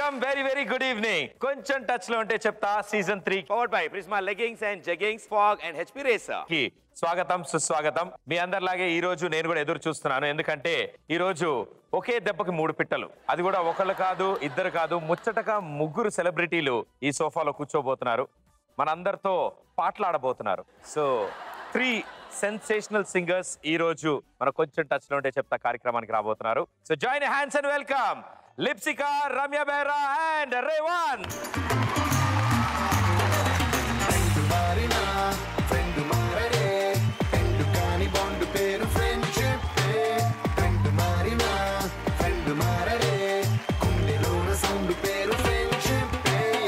Welcome very very good evening కొంచెం touch లో ఉంటే చెప్తా season three powered by Prisma leggings and jeggings Fogg and HP racer కి స్వాగతం సుస్వాగతం మీ అందరిలాగే ఈ రోజు నేను కూడా ఎదురు చూస్తున్నాను ఎందుకంటే ఈ రోజు ఒకే దెబ్బకి మూడు పిట్టలు అది కూడా ఒకళ్ళు కాదు ఇద్దరు కాదు ముచ్చటగా ముగ్గురు సెలబ్రిటీలు ఈ సోఫాలో కూర్చోబోతున్నారు మనందరితో పాటలాడబోతున్నారు సో త్రీ సెన్సేషనల్ సింగర్స్ ఈ రోజు మన కొంచెం టచ్ లో ఉంటే చెప్తా కార్యక్రమానికి రాబోతున్నారు so join hands and welcome Lipsika Ramya Behara and Revanth మారినా ఫ్రెండ్ మారడే ఫ్రెండ్ కాని బాండ్ పేరు ఫ్రెండ్షిప్ ఫ్రెండ్ మారినా ఫ్రెండ్ మారడే గుండెలోన సౌండ్ పేరు ఫ్రెండ్షిప్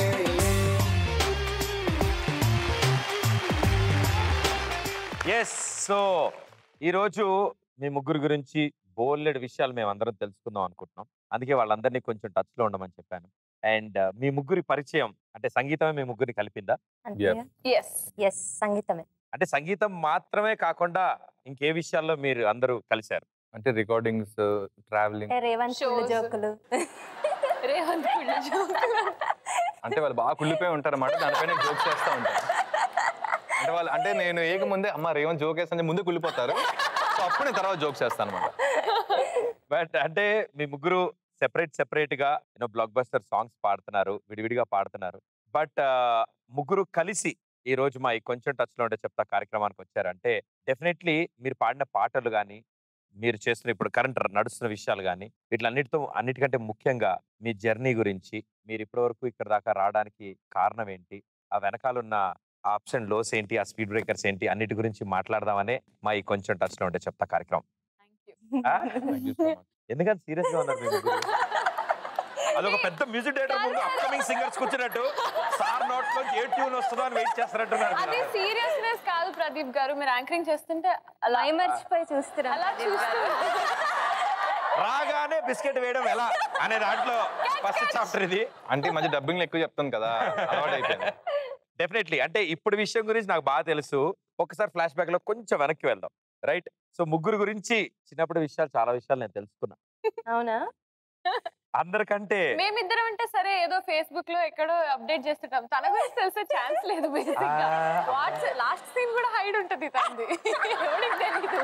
ఎస్ సో ఈ రోజు మీ ముగ్గురు గురించి బోల్లెడు విషయాలు మేము అందరం తెలుసుకుందాం అనుకుంటున్నాం అందుకే వాళ్ళందరినీ కొంచెం టచ్ లో ఉండమని చెప్పాను అండ్ మీ ముగ్గురి పరిచయం అంటే సంగీతమే మీ ముగ్గురిని కలిపిందా అంతేగా ఎస్ ఎస్ సంగీతమే అంటే సంగీతం మాత్రమే కాకుండా ఇంకే విషయాల్లో మీరు అందరూ కలిశారు అంటే రికార్డింగ్స్ ట్రావెలింగ్ అంటే రేవంత్ Shows. ఫుల్ జోకులు రేవంత్ కుళ్ళు జోకులు. అంటే వాళ్ళు బాగా కుళ్ళిపోయి ఉంటారు అన్నమాట దానిపైన జోక్ చేస్తూ ఉంటారు అంటే వాళ్ళు అంటే నేను ఏక ముందే అమ్మ రేవంత్ జోక్ వేస్తే ముందే కుళ్ళిపోతారు సో అప్పుడు నేను తర్వాత జోక్ చేస్తాను అనమాట బట్ అంటే మీ ముగ్గురు సెపరేట్ సెపరేట్ గా యూనో బ్లాక్ బస్టర్ సాంగ్స్ పాడుతున్నారు విడివిడిగా పాడుతున్నారు బట్ ముగ్గురు కలిసి ఈ రోజు మా ఈ కొంచెం టచ్ లో ఉంటే చెప్తా కార్యక్రమానికి వచ్చారంటే డెఫినెట్లీ మీరు పాడిన పాటలు కానీ మీరు చేస్తున్న ఇప్పుడు కరెంట్ నడుస్తున్న విషయాలు కానీ వీటిలన్నిటితో అన్నిటికంటే ముఖ్యంగా మీ జర్నీ గురించి మీరు ఇప్పటి వరకు ఇక్కడ దాకా రావడానికి కారణం ఏంటి ఆ వెనకాలన్న ఆ అప్స్ అండ్ లోస్ ఏంటి ఆ స్పీడ్ బ్రేకర్స్ ఏంటి అన్నిటి గురించి మాట్లాడదామనే మా ఈ కొంచెం టచ్ లో ఉంటే చెప్తా కార్యక్రమం Thank you. ఆ? థ్యాంక్ యూ సో మచ్ ఎందుకంటే సీరియస్ గా ఉన్నారు మీ ముగ్గురు? అదొక పెద్ద మ్యూజిక్ డైరెక్టర్ ముందు అప్కమింగ్ సింగర్స్ కూర్చున్నట్టు సార్ నోట్ నుంచి ఏ ట్యూన్ వస్తుందో అని వెయిట్ చేస్తున్నట్టున్నారు అది మీరు. సీరియస్నెస్ కాదు ప్రదీప్ గారు మీరు యాంకరింగ్ చేస్తుంటే అలా లై మర్చిపోయి చూస్తున్నా అలా చూస్తూ రాగానే బిస్కెట్ వేయడం ఎలా అనే దాంట్లో ఫస్ట్ చాప్టర్ ఇది అంటే ఈ మధ్య డబ్బింగ్ ఎక్కువ చెప్తాను కదా అలవాటు అయిపోయింది డెఫినెట్లీ అంటే ఇప్పుడు విషయం గురించి నాకు బాగా తెలుసు ఒకసారి ఫ్లాష్ బ్యాక్ లో కొంచెం వెనక్కి వెళ్దాం రైట్ సో ముగ్గురు గురించి చిన్నప్పుడు విషయాలు చాలా విషయాలు నేను తెలుసుకున్నా అవునా అందరికంటే మేమిద్దరం అంటే సరే ఏదో ఫేస్బుక్ లో ఎక్కడో అప్డేట్ చేస్తుంటాం తన గురించి తెలిసే ఛాన్స్ లేదు బేసిక్ గా ఆ. వాట్సాప్ లాస్ట్ సీన్ కూడా హైడ్ ఉంటది తనది ఎవరికి తెలీదు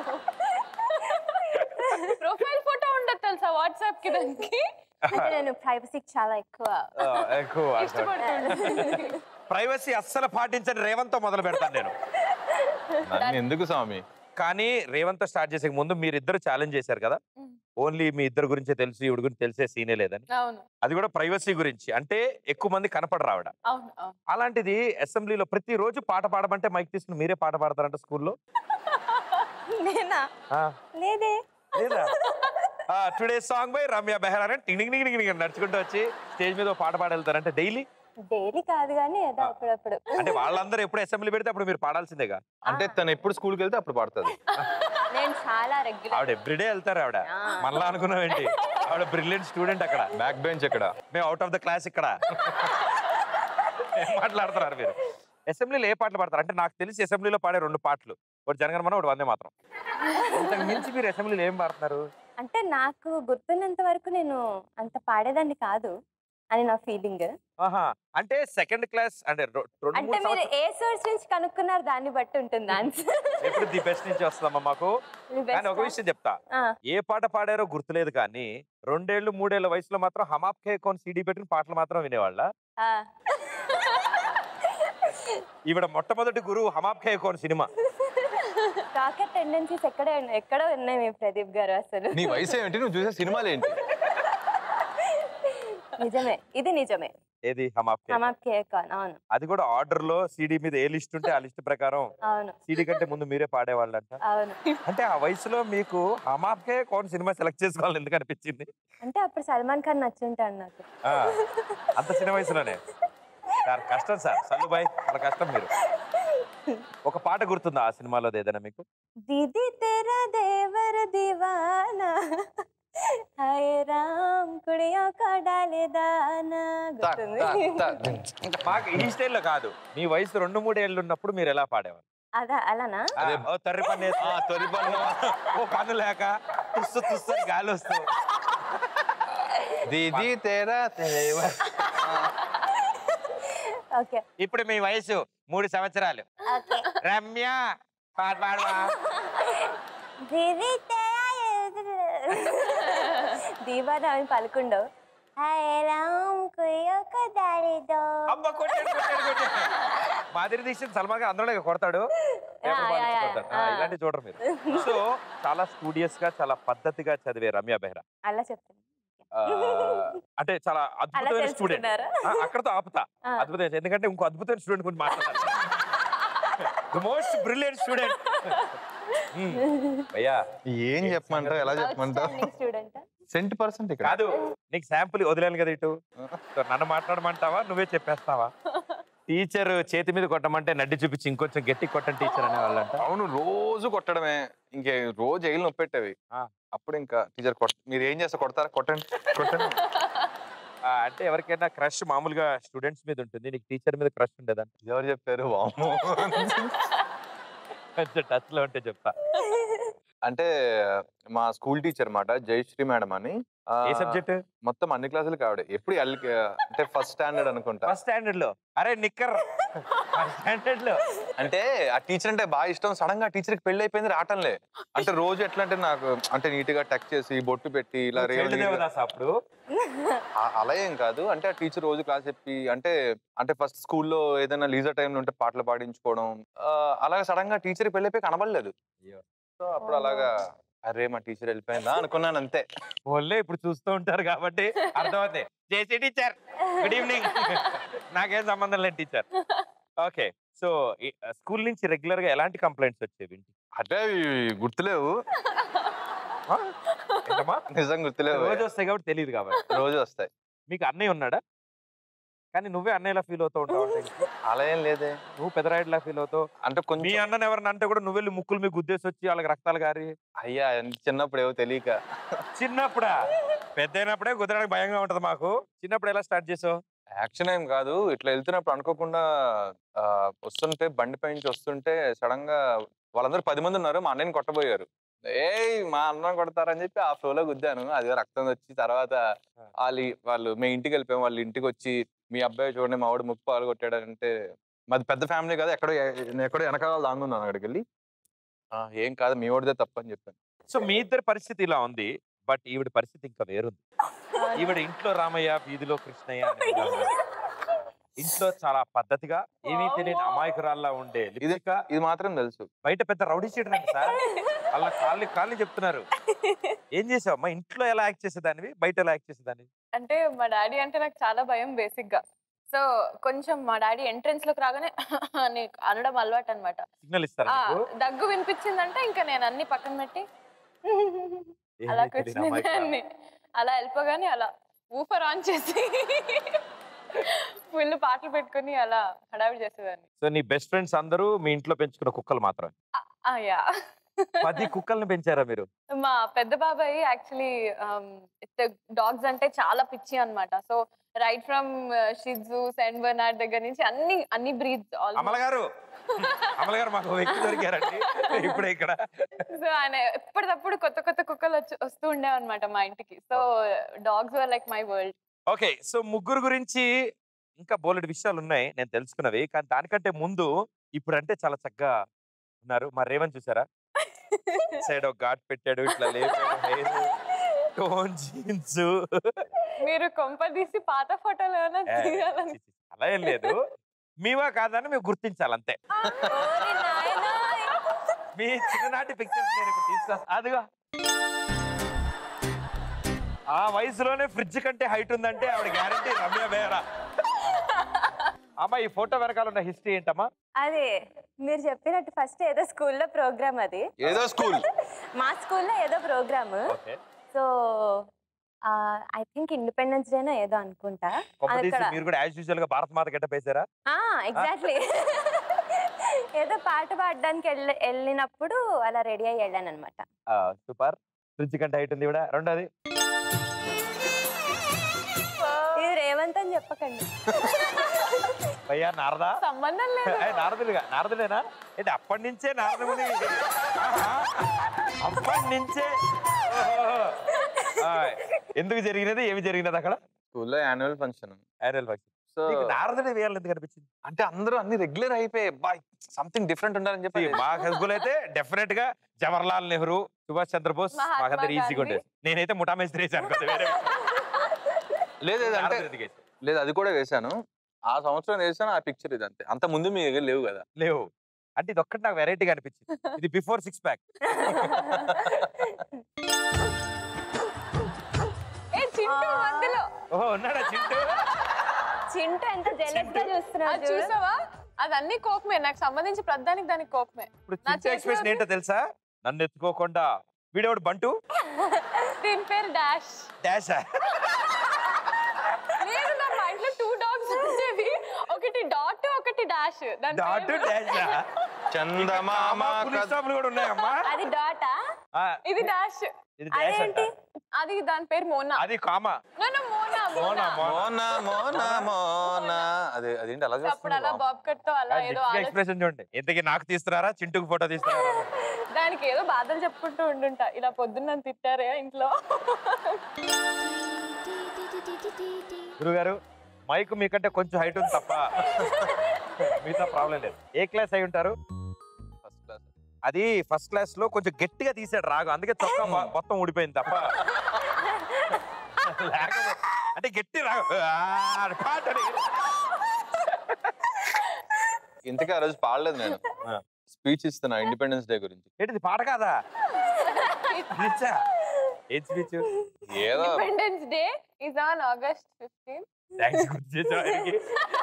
ప్రొఫైల్ ఫోటో ఉండదు తెలుసా వాట్సాప్ కి దానికి అంటే నేను ప్రైవసీకి చాలా ఎక్కువ ఆ, ఎక్కువ ఇష్టపడుతుంది ప్రైవసీ అస్సలు పాటించని రేవంత్తో మొదలు పెడతాను నేను నన్ను ఎందుకు స్వామి కానీ రేవంత్ స్టార్ట్ చేసే ముందు మీరిద్దరు ఛాలెంజ్ చేశారు కదా Mm. ఓన్లీ మీ ఇద్దరు గురించే తెలుసు ఈవిడ గురించి తెలిసే సీనే లేదని అవును అది కూడా ప్రైవసీ గురించి అంటే ఎక్కువ మంది కనపడరు ఆవిడ అవును అవును అలాంటిది అసెంబ్లీలో ప్రతి రోజు పాట పాడమంటే మైక్ తీసుకుని మీరే పాట పాడతారంట స్కూల్లో నేనా లేదే లేదా today song by Ramya Behara అని టింగ్ టింగ్ టింగ్ టింగ్ నడుచుకుంటూ వచ్చి స్టేజ్ మీద ఓ పాట పాడెళ్తారంటే డైలీ డైలీ కాదు కానీ ఏదో ఆ. అప్పుడప్పుడు అంటే వాళ్ళందరూ ఎప్పుడు అసెంబ్లీ పెడితే అప్పుడు మీరు పాడాల్సిందేగా అంటే తను ఎప్పుడు స్కూల్కి వెళ్తే అప్పుడు పడుతుంది నేను చాలా రెగ్యులర్ ఆవిడ ఎవ్రీడే వెళ్తారు ఆవిడ మళ్ళా అనుకున్నావేంటి ఆవిడ బ్రిలియంట్ స్టూడెంట్ అక్కడ బ్యాక్ బెంచ్ ఇక్కడ మేము అవుట్ ఆఫ్ ద క్లాస్ ఇక్కడ ఏం మాట్లాడుతున్నారు మీరు అసెంబ్లీలో ఏ పాటలు పాడతారు అంటే నాకు తెలిసి అసెంబ్లీలో పాడే రెండు పాటలు ఒకటి జనగణమన ఒకటి వందే మాత్రం ఇంతకు మించి మీరు అసెంబ్లీలో ఏం పాడుతున్నారు అంటే నాకు గుర్తున్నంత వరకు నేను అంత పాడేదాన్ని కాదు అని నా ఫీలింగ్ ఆహా అంటే సెకండ్ క్లాస్ అంటే రొ- రెండు అంటే మూడు మీరు సంవత్సరాలు ఏ సోర్స్ నుంచి కనుక్కున్నారు దాన్ని బట్టి ఉంటుంది ఆన్సర్ ఎప్పుడు ది బెస్ట్ నుంచి వస్తుందమ్మా మాకు కానీ ఒక విషయం చెప్తా ఏ పాట పాడారో గుర్తులేదు కానీ రెండేళ్లు మూడేళ్ల వయసులో మాత్రం హమాప్ కే కోన్ సీడీ పెట్టిన పాటలు మాత్రం వినేవాళ్ళ ఈవిడ మొట్టమొదటి గురువు హమాప్ కే కోన్ సినిమా రాకెట్ టెండెన్సీస్ ఎక్కడ ఎక్కడో ఉన్నాయి మీ ప్రదీప్ గారు అసలు నీ వయసు ఏంటి నువ్వు చూసే సినిమాలు ఏంటి నిజమే ఇది నిజమే ఏది హమాప్ కే హమాప్ కేకాన్ అవును అది కూడా ఆర్డర్ లో సీడీ మీద ఏ లిస్ట్ ఉంటే ఆ లిస్ట్ ప్రకారం అవును సీడీ కంటే ముందు మీరే పాడేవాళ్ళంట అవును అంటే ఆ వయసులో మీకు హమాప్కే కోన్ సినిమా సెలెక్ట్ చేసుకోవాలని ఎందుకు అనిపించింది అంటే అప్పుడు సల్మాన్ ఖాన్ నచ్చుంటాడు నాకు ఆ, అంత చిన్న వయసులోనే సార్ కష్టం సార్ సల్లుబాయ్ చాలా కష్టం మీరు ఒక పాట గుర్తుందా ఆ సినిమాలో ఏదైనా మీకు दीदी तेरा देवर दीवाना हाय राम कुड़ियों को डाले दाना తా- గుర్తుంది తా- తా- మాకు ఈ స్టైల్లో కాదు మీ వయసు రెండు మూడు ఏళ్ళు ఉన్నప్పుడు మీరు ఎలా పాడేవారు అదా అలానా ఆ, ఓ తర్రి పన్ను వేస్తే, ఆ, తొలి పన్ను. ఓ పన్ను లేక తుస్సు తుస్సు అని గాలి వస్తూ దీది తేరా తేవా. ఓకే ఇప్పుడు మీ వయసు మూడు సంవత్సరాలు ఓకే రమ్య పాట పాడవా దీది దీవాన అవి పలుకుండవు హాయ్ రామ్ కుయ్యొక దారిదో అమ్మ కొట్టాడు కొట్టాడు కొట్టాడు మాదిరి దీక్షిత్ సల్మాన్ ఖాన్ అందులో కొడతాడు paper ya, ball ya, ya. కొడతాడు. ఆ, ఇలాంటి చూడరు మీరు సో చాలా స్టూడియస్ గా చాలా పద్ధతిగా చదివే రమ్య బెహ్రా అలా చెప్తాను ఆ, అంటే చాలా అద్భుతమైన స్టూడెంట్ తెలుసుకున్నారా? అక్కడతో ఆపుతా ఆ. అద్భుతమైన ఎందుకంటే ఇంకో అద్భుతమైన స్టూడెంట్ గురించి మాట్లాడాలి ద మోస్ట్ బ్రిలియంట్ స్టూడెంట్ అయ్యా ఏం చెప్పమంటావు ఎలా చెప్పమంటావు స్టూడెంట్ సెంట్ పర్సెంట్ ఇక్కడ కాదు నీకు శాంపుల్ వదిలేను కదా ఇటు సో నన్ను మాట్లాడమంటావా నువ్వే చెప్పేస్తావా టీచర్ చేతి మీద కొట్టమంటే నడ్డి చూపించి ఇంకొంచెం గట్టి కొట్టండి టీచర్ అనేవాళ్ళంట అవును రోజు కొట్టడమే ఇంకే రోజు జైలు నొప్పెట్టేవి ఆ. అప్పుడు ఇంకా టీచర్ కొట్ట మీరు ఏం చేస్తా కొడతారా కొట్టండి కొట్టండి ఆ, అంటే ఎవరికైనా క్రష్ మామూలుగా స్టూడెంట్స్ మీద ఉంటుంది నీకు టీచర్ మీద క్రష్ ఉండేదంట ఎవరు చెప్పారు వామ్మో కొంచెం టచ్ లో ఉంటే చెప్తా అంటే మా స్కూల్ టీచర్ మాట జయశ్రీ మేడం అని ఆ, ఏ సబ్జెక్ట్ మొత్తం అన్ని క్లాసులు కావడే ఎప్పుడు ఎల్ అంటే ఫస్ట్ స్టాండర్డ్ అనుకుంటా ఫస్ట్ స్టాండర్డ్ లో అరే నిక్కర్ ఫస్ట్ స్టాండర్డ్ లో అంటే ఆ టీచర్ అంటే బాగా ఇష్టం సడన్ గా టీచర్ కి పెళ్లి అయిపోయింది రావటంలే అంటే రోజు ఎట్లా అంటే నాకు అంటే నీట్ గా టక్ చేసి బొట్టు పెట్టి ఇలా రేవు చైల్డ్ నీట్గా- దేవదాస్ అప్పుడు ఆ- అలా ఏం కాదు అంటే ఆ టీచర్ రోజు క్లాస్ చెప్పి అంటే అంటే ఫస్ట్ స్కూల్లో ఏదైనా లీజర్ టైంలో ఉంటే పాటలు పాడించుకోవడం ఆ, అలాగే సడన్ గా టీచర్ పెళ్లి అయిపోయి కనబడలేదు అయ్యో. సో అప్పుడు అలాగా అరే మా టీచర్ వెళ్ళిపోయిందా అనుకున్నాను అంతే వాళ్ళే ఇప్పుడు చూస్తూ ఉంటారు కాబట్టి అర్థమవుతుంది జేసీ టీచర్ గుడ్ ఈవినింగ్ నాకేం సంబంధం లేదు టీచర్ ఓకే సో స్కూల్ నుంచి రెగ్యులర్ గా ఎలాంటి కంప్లైంట్స్ వచ్చేవి ఇంటికి అంటే అవి గుర్తులేవు ఆ? ఏంటమ్మా? నిజం గుర్తులేవు రోజు వస్తాయి కాబట్టి తెలియదు కాబట్టి రోజు వస్తాయి మీకు అన్నయ్య ఉన్నాడా కానీ నువ్వే అన్నయ్యలా ఫీల్ అవుతూ ఉంటావు అంటే ఇంట్లో. అలా ఏం లేదే నువ్వు పెదరాయిడ్లా ఫీల్ అవుతావు అంటే మీ కొంచెం అన్నని ఎవరన్నా అంటే కూడా నువ్వు వెళ్ళి ముక్కులు మీకు గుద్దేసి వచ్చి వాళ్ళకి రక్తాలు గారి అయ్యా ఎంత చిన్నప్పుడు ఏవో తెలియక చిన్నప్పుడా పెద్ద అయినప్పుడే కుదరడానికి భయంగా ఉంటది మాకు చిన్నప్పుడు ఎలా స్టార్ట్ చేసావు యాక్షన్ ఏం కాదు ఇట్లా వెళ్తున్నప్పుడు అనుకోకుండా ఆ, వస్తుంటే బండి పై నుంచి వస్తుంటే సడన్ గా వాళ్ళందరూ పది మంది ఉన్నారు మా అన్నయ్యని కొట్టబోయారు ఏయ్ మా అన్న కొడతారని చెప్పి ఆ ఫ్లో లో గుద్దాను అది రక్తం వచ్చి తర్వాత వాళ్ళు వాళ్ళు మేము ఇంటికి వెళ్ళిపోయాం వాళ్ళ ఇంటికి వచ్చి మీ అబ్బాయి చూడండి మా వాడు ముప్పు పాలు కొట్టాడంటే మాది పెద్ద ఫ్యామిలీ కదా ఎక్కడో నేను ఎక్కడో వెనకాల దాంగున్నాను అక్కడికి వెళ్ళి "ఆ, ఏం కాదు మీ వాడిదే తప్పు అని చెప్పాను సో మీ ఇద్దరి పరిస్థితి ఇలా ఉంది బట్ ఈవిడ పరిస్థితి ఇంకా వేరుంది ఈవిడ ఇంట్లో రామయ్య వీధిలో కృష్ణయ్య అనే విధంగా ఉంది. ఇంట్లో చాలా పద్ధతిగా ఏమీ తెలియని అమాయకురాల్లా ఉండే లిపిక ఇది మాత్రం తెలుసు బయట పెద్ద రౌడీ షీటర్ అండి సార్ అలా కాళ్ళు కాళ్ళు చెప్తున్నారు ఏం చేసావు మా ఇంట్లో ఎలా యాక్ట్ చేసేదానివి బయట ఎలా యాక్ట్ చేసేదానివి అంటే మా డాడీ అంటే నాకు చాలా భయం బేసిక్ గా సో కొంచెం మా డాడీ ఎంట్రన్స్ లోకి రాగానే అని అనడం అలవాటు అనమాట సిగ్నల్ ఇస్తారా నీకు? దగ్గు వినిపించిందంటే ఇంకా నేను అన్ని పక్కన పెట్టి ఏమీ అలా తెలియని కూర్చునేదాన్ని అమాయకురాలు. అలా వెళ్ళిపోగానే అలా ఊఫర్ ఆన్ చేసి ఫుల్ పాటలు పెట్టుకుని అలా హడావిడి చేసేదాన్ని సో నీ బెస్ట్ ఫ్రెండ్స్ అందరూ మీ ఇంట్లో పెంచుకున్న కుక్కలు మాత్రమే ఆ, యా పది కుక్కల్ని పెంచారా మీరు మా పెద్ద బాబాయ్ యాక్చువల్లీ డాగ్స్ అంటే చాలా పిచ్చి అన్నమాట సో రైట్ ఫ్రమ్ షిజు సెంట్ బర్నార్డ్ దగ్గర నుంచి అన్ని అన్ని బ్రీడ్స్ అమల గారు అమల గారు మాకు వ్యక్తి దొరికారండి ఇప్పుడే ఇక్కడ సో ఆయన ఎప్పటికప్పుడు కొత్త కొత్త కుక్కలు వచ్చి వస్తూ ఉండేవి అనమాట మా ఇంటికి so dogs were like my world okay so ముగ్గురు గురించి ఇంకా బోలెడు విషయాలు ఉన్నాయి నేను తెలుసుకున్నవి కానీ దానికంటే ముందు ఇప్పుడు అంటే చాలా చక్కగా ఉన్నారు మా రేవన్ చూసారా సైడ్ ఒక ఘాట్ పెట్టాడు ఇట్లా లేపాడు హెయిర్ టోన్ జీన్స్ మీరు కొంప తీసి పాత ఫోటోలు ఏమైనా తీయాలని అలా ఏం లేదు మీవా కాదని మేము గుర్తించాలి అంతే ఓరి నాయనా. మీ చిన్ననాటి పిక్చర్స్ నేను ఇప్పుడు తీసుకొస్తా అదిగో ఆ వయసులోనే ఫ్రిడ్జ్ కంటే హైట్ ఉందంటే ఆవిడ గ్యారంటీ రమ్య బేరా అమ్మా ఈ ఫోటో వెనకాల ఉన్న హిస్టరీ ఏంటమ్మా అదే మీరు చెప్పినట్టు ఫస్ట్ ఏదో స్కూల్లో ప్రోగ్రామ్ అది ఏదో స్కూల్ మా స్కూల్లో ఏదో programme okay so I think independence డేనో ఏదో అనుకుంటా కొంప తీసి అక్కడ మీరు కూడా యాజ్ యూజువల్ గా భారత మాత గెటప్ వేసారా ఎగ్జాక్ట్లీ ఏదో పాట పాడడానికి వెళ్ళి వెళ్ళినప్పుడు అలా రెడీ అయ్యి వెళ్ళాను అనమాట సూపర్ ఫ్రిడ్జ్ కంటే హైట్ ఉంది ఇవిడ రెండోది ఇది రేవంత్ అని చెప్పకండి భయ్యా నారదా సంబంధం లేదు ఏ, నారదులుగా నారదులేనా ఏంటి అప్పటి నుంచే నారదుని ఆహా, అప్పటి నుంచే ఓహో. ఆ, ఎందుకు జరిగినది ఏమి జరిగినది అక్కడ స్కూల్లో annual function annual function so నీకు నారదుడే వేయాలి ఎందుకు అనిపించింది అంటే అందరూ అన్ని రెగ్యులర్ అయిపోయి బాయ్ సంథింగ్ డిఫరెంట్ ఉండాలని చెప్పి మా హస్బుల్ అయితే డెఫినెట్ గా జవహర్లాల్ నెహ్రూ సుభాష్ చంద్రబోస్ మహాత్మా మాకందరు ఈజీగా గాంధీ. ఉండేది నేనైతే ముఠా మేస్త్రి వేసాను కొంచెం వేరే లేదు లేదు, అంటే నారదుడు ఎందుకు వేసావు? లేదు అది కూడా వేశాను ఆ సంవత్సరం వేసాను ఆ పిక్చర్ ఇది అంతే అంత ముందు మీ దగ్గర లేవు కదా లేవు అంటే ఇది ఒక్కటి నాకు వెరైటీగా అనిపించింది ఇది బిఫోర్ సిక్స్ ప్యాక్ ఏ చింటూ మధ్యలో ఓహో ఉన్నాడా చింటూ చింటూ ఎంత జెలస్ గా అది చూస్తున్నాడు చూసావా అది అన్ని కోపమే నాకు సంబంధించి ప్రధానికి దానికి కోపమే ఇప్పుడు నా చింటూ ఎక్స్ప్రెషన్ చేతిలోకి- ఏంటో తెలుసా నన్ను ఎత్తుకోకుండా వీడేవాడు బంటు దీని పేరు డాష్ డాష్ లేదు నా మైండ్ లో టూ డాగ్స్ ఉండేవి ఒకటి డాట్ ఒకటి డాష్ దాని డాట్ పేరు- డాష్ చందమామ పులిస్ స్టాప్లు కూడా ఉన్నాయమ్మా అది డాటా ఆ, ఇది డాష్ ఇది డాష్ అంట అదేంటి అది దాని పేరు మోనా అది కామా No, no, Moana Moana Moana Moana Moana Moana Moana అదే అదేంటి అలా అప్పుడు అలా చేస్తుంది బాబ్ కట్ తో అలా ఏదో ఆలోచి- ఎక్స్ప్రెషన్ చూడండి ఇంతకీ నాకు తీస్తున్నారా చింటూకి ఫోటో తీస్తున్నారా దానికి ఏదో బాధలు చెప్పుకుంటూ ఉండుంటా ఇలా పొద్దున్న నన్ను తిట్టారే ఇంట్లో గురుగారు మైక్ మీకంటే కొంచెం హైట్ ఉంది తప్ప మిగతా ప్రాబ్లం లేదు ఏ క్లాస్ అయి ఉంటారు ఫస్ట్ క్లాస్ అది ఫస్ట్ క్లాస్ లో కొంచెం గట్టిగా తీసాడు రాగు అందుకే చొక్కా మొ- మొత్తం ఊడిపోయింది తప్ప లేకపోతే- అంటే గట్టి రాగు ఆ, పాట అని. ఇంతకీ ఆ రోజు పాడలేదు నేను ఆ. స్పీచ్ ఇస్తున్నా ఇండిపెండెన్స్ డే గురించి ఏంటిది పాట కాదా స్పీచా ఏం స్పీచ్ ఏదో independence day is on August fifteen thanks గుర్తు చేసావు ఆయనకి.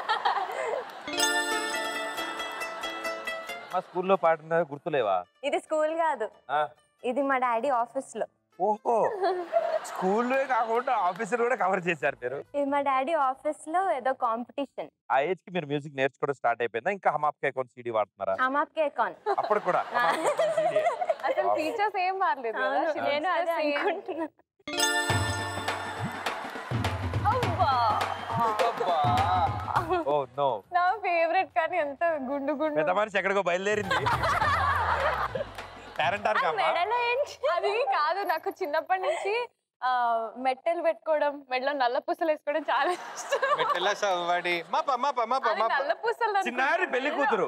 మా స్కూల్లో పాడిన గుర్తులేవా ఇది స్కూల్ కాదు ఆ, ఇది మా డాడీ ఆఫీస్ లో ఓహో స్కూల్లో కాకుండా ఆఫీసర్ కూడా కవర్ చేశారు మీరు ఇది మా డాడీ ఆఫీస్ లో ఏదో కాంపిటీషన్ ఆ ఏజ్ కి మీరు మ్యూజిక్ నేర్చుకోవడం స్టార్ట్ అయిపోయిందా ఇంకా హమాప్ కే అకౌంట్ సీడీ వాడుతున్నారా హమ్ ఆప్ కే కాన్ అప్పుడు కూడా హమాప్ కే అకౌంట్ CD. అసలు ఫీచర్స్ ఏం మారలేదు కదా అవును, She నేను looks అదే the same. అనుకుంటున్నా అబ్బా ఓ నో నా ఫేవరెట్ కానీ ఎంత గుండు గుండు పెద్ద మనిషి ఎక్కడికో బయలుదేరింది పేరెంట్ ఆర్ కామా మెడలో ఏంటి అది కాదు నాకు చిన్నప్పటి నుంచి ఆ, మెట్టెలు పెట్టుకోవడం మెడలో నల్ల పూసలు వేసుకోవడం చాలా ఇష్టం పెట్టెల సవ్వడి మాప మాప మాప అది మాప నల్ల పూసలు అనుకుంటా. చిన్నారి పెళ్లి కూతురు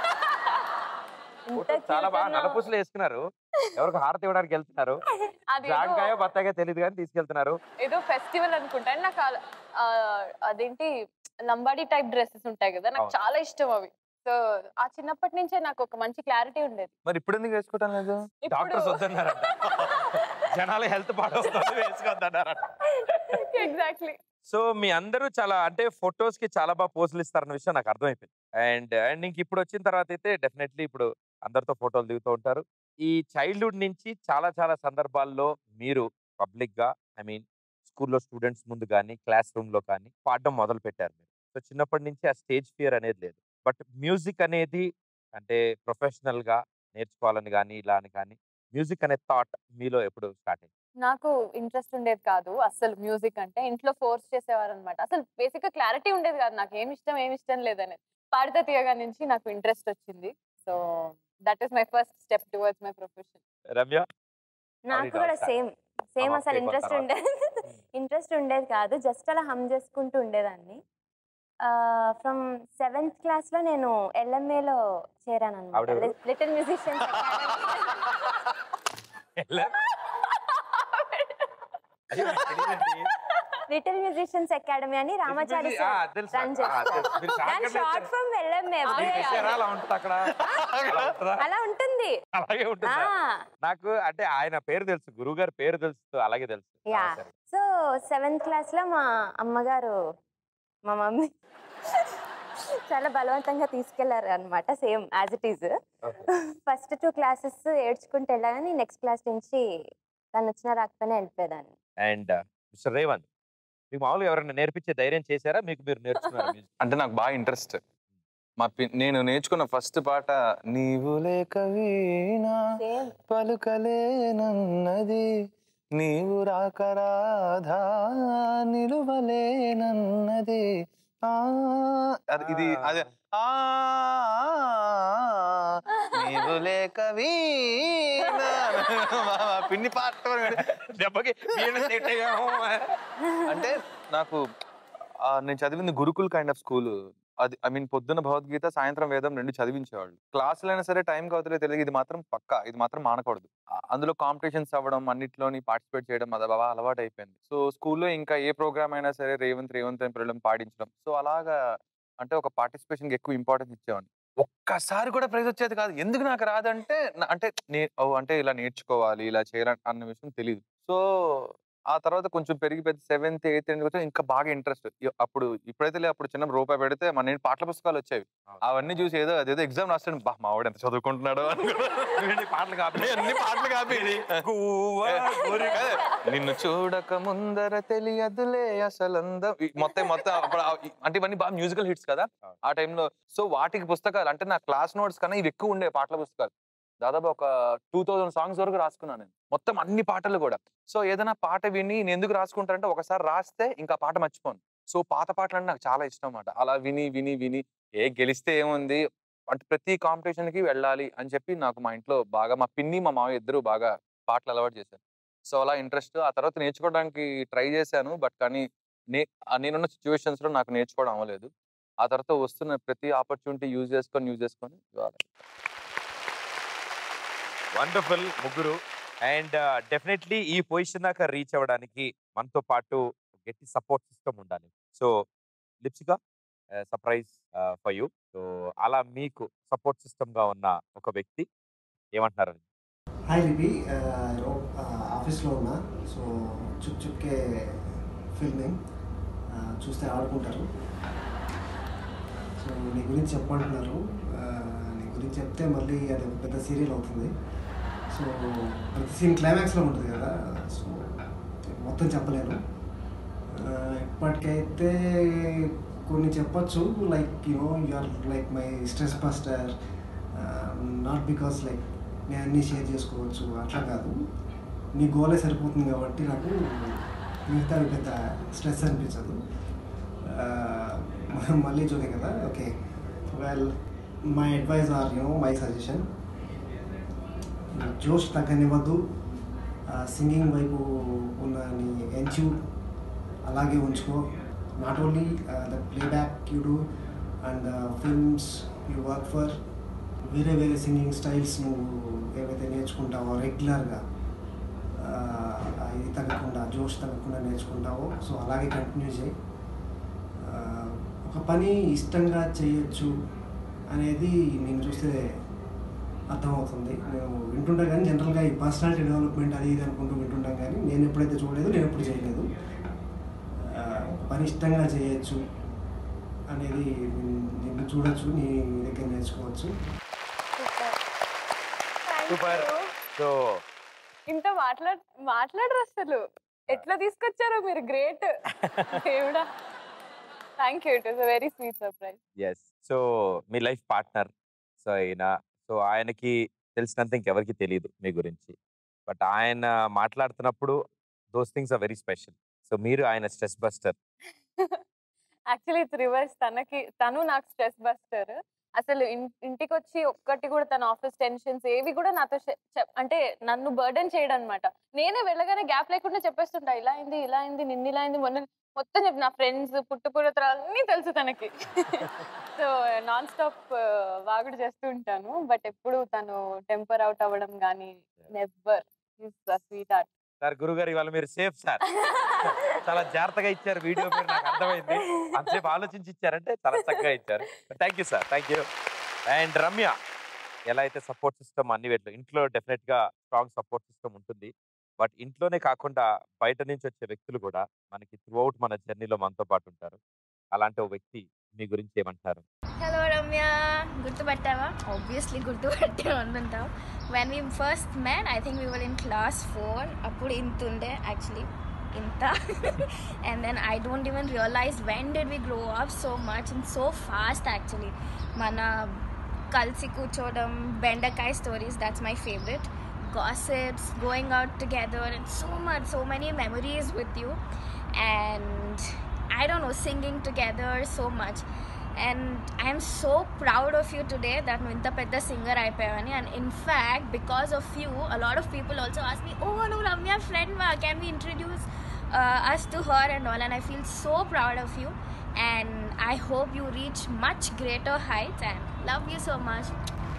ఇంత ఫోటో చాలా బాగా cute నల్లపూసలు వేసుకున్నారు ఎవరికి హారతి ఇవ్వడానికి వెళ్తున్నారు అది జాంకాయ ఏదో- బత్తాయో తెలియదు కానీ తీసుకెళ్తున్నారు ఏదో ఫెస్టివల్ అనుకుంటా అండ్ నాకు ఆ- ఆ, అదేంటి లంబాడీ టైప్ డ్రెస్సెస్ ఉంటాయి కదా నాకు అవును. చాలా ఇష్టం అవి సో ఆ చిన్నప్పటి నుంచే నాకు ఒక మంచి క్లారిటీ ఉండేది మరి ఇప్పుడు ఎందుకు వేసుకోవటం లేదు డాక్టర్స్ వద్దన్నారంట జనాల హెల్త్ పాడవుతుంది వేసుకోవద్దన్నారంట ఎగ్జాక్ట్లీ సో మీ అందరూ చాలా అంటే ఫొటోస్ కి చాలా బాగా పోజులు ఇస్తారన్న విషయం నాకు అర్థమైపోయింది అండ్ అండ్ ఇంక ఇప్పుడు వచ్చిన తర్వాత అయితే డెఫినెట్లీ ఇప్పుడు అందరితో ఫోటోలు దిగుతూ ఉంటారు ఈ చైల్డ్హుడ్ నుంచి చాలా చాలా సందర్భాల్లో మీరు పబ్లిక్ గా ఐ మీన్ స్కూల్లో స్టూడెంట్స్ ముందు కానీ క్లాస్ రూమ్ లో కానీ పాడడం మొదలు పెట్టారు మీరు సో చిన్నప్పటి నుంచి ఆ స్టేజ్ ఫియర్ అనేది లేదు బట్ మ్యూజిక్ అనేది అంటే ప్రొఫెషనల్ గా నేర్చుకోవాలని కానీ ఇలా అని కానీ మ్యూజిక్ అనే థాట్ మీలో ఎప్పుడు స్టార్ట్ అయింది నాకు ఇంట్రెస్ట్ ఉండేది కాదు అసలు మ్యూజిక్ అంటే ఇంట్లో ఫోర్స్ చేసేవారు అనమాట అసలు బేసిక్ గా క్లారిటీ ఉండేది కాదు నాకు ఏమి ఇష్టం ఏమి ఇష్టం లేదనేది పాడితే తీయగా నుంచి నాకు ఇంట్రెస్ట్ వచ్చింది so that is my first step towards my profession Ramya నాకు Sorry, కూడా Doctor. Same same Hum up అసలు చేయకు ఇంట్రెస్ట్ తర్వాత. ఉండేది ఇంట్రెస్ట్ ఉండేది కాదు జస్ట్ అలా హమ్ చేసుకుంటూ ఉండేదాన్ని ఫ్రమ్ సెవెంత్ క్లాస్ లో నేను LMA లో చేరాను అనమాట ఆవిడెవరు? లిటిల్ మ్యూజిషియన్స్ అయ్యో, నాకు తెలీదండి. లిటిల్ మ్యూజిషియన్స్ అకాడమీ అని రామాచారి ఆ, తెలుసు రన్ నాకు. ఆ, తెలుసు. మీరు దాని షార్ట్కట్ షార్ట్ ఇచ్చారు. ఫామ్ LMA మీరు అదే, చేశారా? అలా ఉంటుంది అక్కడ అలా ఉంటుందా? అలా ఉంటుంది అలాగే ఆ ఉంటుందా నాకు అంటే ఆయన పేరు తెలుసు గురువు గారి పేరు తెలుసు అలాగే తెలుసు యా ఆ, సరే. సో సెవెంత్ క్లాస్ లో మా అమ్మగారు మా మమ్మీ చాలా బలవంతంగా తీసుకెళ్లారు అనమాట same as it is Okay. First two classes ఏడ్చుకుంటూ వెళ్ళగానే నెక్స్ట్ క్లాస్ నుంచి తను వచ్చినా రాకపోయినా వెళ్ళిపోయేదాన్ని అండ్ మిస్టర్ రేవంత్ మీకు మామూలుగా ఎవరైనా నేర్పించే ధైర్యం చేశారా మీకు మీరు నేర్చుకున్నారు music? అంటే నాకు బాగా ఇంట్రెస్ట్ మా పి- నేను నేర్చుకున్న ఫస్ట్ పాట నీవు లేక వీణా సేమ్ పలుకలేనన్నది నీవు రాక రాధా నిలువలేనన్నది ఆ, అది ఇది అదే ఆ, నీవు లేక వీణా. మా పిన్ని పాట దెబ్బకి వీణ set అయ్యాము. అంటే నాకు ఆ, నేను చదివింది గురుకుల్ కైండ్ ఆఫ్ స్కూల్ అది ఐ మీన్ పొద్దున భగవద్గీత సాయంత్రం వేదం రెండు చదివించేవాళ్ళు క్లాసులు అయినా సరే టైం అవుతలే తెలియదు ఇది మాత్రం పక్కా ఇది మాత్రం మానకూడదు ఆ, అందులో కాంపిటీషన్స్ అవ్వడం అన్నిట్లోని పార్టిసిపేట్ చేయడం అది బాగా అలవాటు అయిపోయింది సో స్కూల్లో ఇంకా ఏ ప్రోగ్రామ్ అయినా సరే రేవంత్ రేవంత్ అని పిల్లడం పాడించడం సో అలాగా అంటే ఒక పార్టిసిపేషన్ ఎక్కువ ఇంపార్టెన్స్ ఇచ్చేవాడిని ఒక్కసారి కూడా ప్రైజ్ వచ్చేది కాదు ఎందుకు నాకు రాదంటే నా- అంటే నే ఓ అంటే ఇలా నేర్చుకోవాలి ఇలా చేయాలి అన్న విషయం తెలియదు సో ఆ తర్వాత కొంచెం పెరిగి పెద్ద సెవెంత్ ఎయిత్ వచ్చి ఇంకా బాగా ఇంట్రెస్ట్ అప్పుడు ఇప్పుడైతే లే, అప్పుడు చిన్న రూపాయి పెడితే మన నేను పాటల పుస్తకాలు వచ్చేవి అవును. అవన్నీ చూసి ఏదో అదేదో ఎగ్జామ్ రాస్తాను బా మా వాడు ఎంత చదువుకుంటున్నాడు వీడి పాటలు కాపీ అన్ని పాటలు కాపీ గువ్వ గురి- అదే, నిన్ను చూడక ముందర తెలియదులే అసలందం ఈ మొత్తం మొత్తం అప్పుడు ఆ- ఈ- అంటే ఇవన్నీ బాగా మ్యూజికల్ హిట్స్ కదా అవును. ఆ టైంలో సో వాటికి పుస్తకాలు అంటే నా క్లాస్ నోట్స్ కన్నా ఇవి ఎక్కువ ఉండే పాటల పుస్తకాలు దాదాపు ఒక టూ థౌజండ్ సాంగ్స్ వరకు రాసుకున్నాను నేను మొత్తం అన్ని పాటలు కూడా సో ఏదైనా పాట విని నేను ఎందుకు రాసుకుంటానంటే ఒకసారి రాస్తే ఇంకా పాట మర్చిపోను సో పాత పాటలు అంటే నాకు చాలా ఇష్టం అన్నమాట అలా విని విని విని ఏ గెలిస్తే ఏముంది అంటే ప్రతి కాంపిటీషన్ కి వెళ్ళాలి అని చెప్పి నాకు మా ఇంట్లో బాగా మా పిన్ని మా మావయ్య ఇద్దరు బాగా పాటలు అలవాటు చేశారు సో అలా ఇంట్రెస్ట్ ఆ తర్వాత నేర్చుకోవడానికి ట్రై చేశాను బట్ కానీ నే ఆ నేనున్న సిచ్యువేషన్స్ లో నాకు నేర్చుకోవడం అవ్వలేదు ఆ తర్వాత వస్తున్న ప్రతి ఆపర్చునిటీ యూజ్ చేసుకొని యూజ్ చేసుకొని ఇవాళ వండర్ఫుల్ ముగ్గురు అండ్ డెఫినెట్లీ ఈ పొజిషన్ దాకా రీచ్ అవ్వడానికి మనతో పాటు గట్టి సపోర్ట్ సిస్టమ్ ఉండాలి so Lipsika surprise for you so అలా మీకు సపోర్ట్ సిస్టమ్ గా ఉన్న ఒక వ్యక్తి ఏమంటున్నారు హాయ్ లిపి ఆఫీస్లో ఉన్నా సో చుక్ చుక్కే ఫిల్మింగ్ చూస్తే ఆడుకుంటారు సో నీ గురించి చెప్పమంటున్నారు ఆ, నీ గురించి చెప్తే మళ్ళీ అది ఒక పెద్ద సీరియల్ అవుతుంది సో ప్రతి సీన్ క్లైమాక్స్లో ఉంటుంది కదా సో మొత్తం చెప్పలేను ఆ, ఇప్పటికైతే కొన్ని చెప్పొచ్చు like you know or like my stress buster not because like నేను అన్నీ షేర్ చేసుకోవచ్చు అట్లా కాదు నీ గోలే సరిపోతుంది కాబట్టి నాకు మిగతా పెద్ద స్ట్రెస్ అనిపించదు ఆ, మ- మళ్ళీ చూడే కదా okay well my advice or you know my suggestion జోష్ తగ్గనివ్వద్దు సింగింగ్ వైపు ఉన్న నీ ఎన్చ్యూడ్ అలాగే ఉంచుకో not only the playback you do and films you work for వేరే వేరే సింగింగ్ స్టైల్స్ నువ్వు ఏవైతే నేర్చుకుంటావో రెగ్యులర్గా ఇది తగ్గకుండా జోష్ తగ్గకుండా నేర్చుకుంటావో సో అలాగే కంటిన్యూ చేయి ఆ, ఒక పని ఇష్టంగా చేయొచ్చు అనేది నేను చూస్తే అర్థమవుతుంది నేను వింటుంటా కానీ జనరల్గా ఈ పర్సనాలిటీ డెవలప్మెంట్ అది ఇది అనుకుంటూ వింటుంటాం కానీ నేను ఎప్పుడైతే చూడలేదు నేను ఎప్పుడు చేయలేదు ఆ, ఒక పని ఇష్టంగా చేయొచ్చు అనేది నిన్ను- నిన్ను చూడొచ్చు నీ నీ దగ్గర నేర్చుకోవచ్చు సూపర్ సో ఇంత మాట్లాడ మాట్లాడరు అసలు ఎట్లా తీసుకొచ్చారో మీరు గ్రేట్ దేవుడా thank you it is a very sweet surprise yes so మీ లైఫ్ పార్ట్నర్ సో ఆయన సో ఆయనకి తెలిసినంత ఇంకెవరికి తెలియదు మీ గురించి బట్ ఆయన మాట్లాడుతున్నప్పుడు those things are very special so మీరు ఆయన stress buster actually it's reverse తనకి తను నాకు స్ట్రెస్ బస్టర్ అసలు ఇన్- ఇంటికి వచ్చి ఒక్కటి కూడా తన ఆఫీస్ టెన్షన్స్ ఏవి కూడా నాతో షే- చెప్- అంటే నన్ను బర్డెన్ చేయడం అనమాట నేనే వెళ్ళగానే గ్యాప్ లేకుండా చెప్పేస్తుంటా ఇలా అయింది ఇలా అయింది నిన్న ఇలా అయింది మొన్న మొత్తం చెప్పి నా ఫ్రెండ్స్ పుట్టుపురతరాలు అన్నీ తెలుసు తనకి సో నాన్ స్టాప్ వాగుడు చేస్తూ ఉంటాను బట్ ఎప్పుడు తను టెంపర్ అవుట్ అవ్వడం కానీ నెవర్ స్వీట్ ఆర్ట్ సార్ గురుగారు ఇవాళ మీరు సేఫ్ సార్ చాలా జాగ్రత్తగా ఇచ్చారు వీడియో మీరు నాకు అర్థమైంది అంతసేపు ఆలోచించి ఇచ్చారంటే చాలా చక్కగా ఇచ్చారు thank you sir thank you and Ramya ఎలా అయితే సపోర్ట్ సిస్టమ్ అన్ని వేట్లు ఇంట్లో డెఫినెట్ గా స్ట్రాంగ్ సపోర్ట్ సిస్టమ్ ఉంటుంది బట్ ఇంట్లోనే కాకుండా బయట నుంచి వచ్చే వ్యక్తులు కూడా మనకి త్రూఅవుట్ మన జర్నీలో మనతో పాటు ఉంటారు అలాంటి ఒక వ్యక్తి మీ గురించి ఏమంటారు హలో రమ్య గుర్తుపట్టావా ఆబ్వియస్లీ గుర్తుపట్టే అనుకుంటాం when we first man I think we were in class four అప్పుడు ఇంత ఉండే యాక్చువల్లీ ఇంత and then I don't even realise when did we grow up so much and so fast actually మన కలిసి కూర్చోవడం బెండకాయ stories that's my favourite gossips, going out together, and so much, so many memories with you. And I don't know, singing together so much. And I'm so proud of you today that నువ్వు ఇంత పెద్ద singer అయిపోయావని and in fact because of you a lot of people also ask me ఓ నువ్వు Ramya friend వా can we introduce us to her and all and I feel so proud of you and I hope you reach much greater heights and love you so much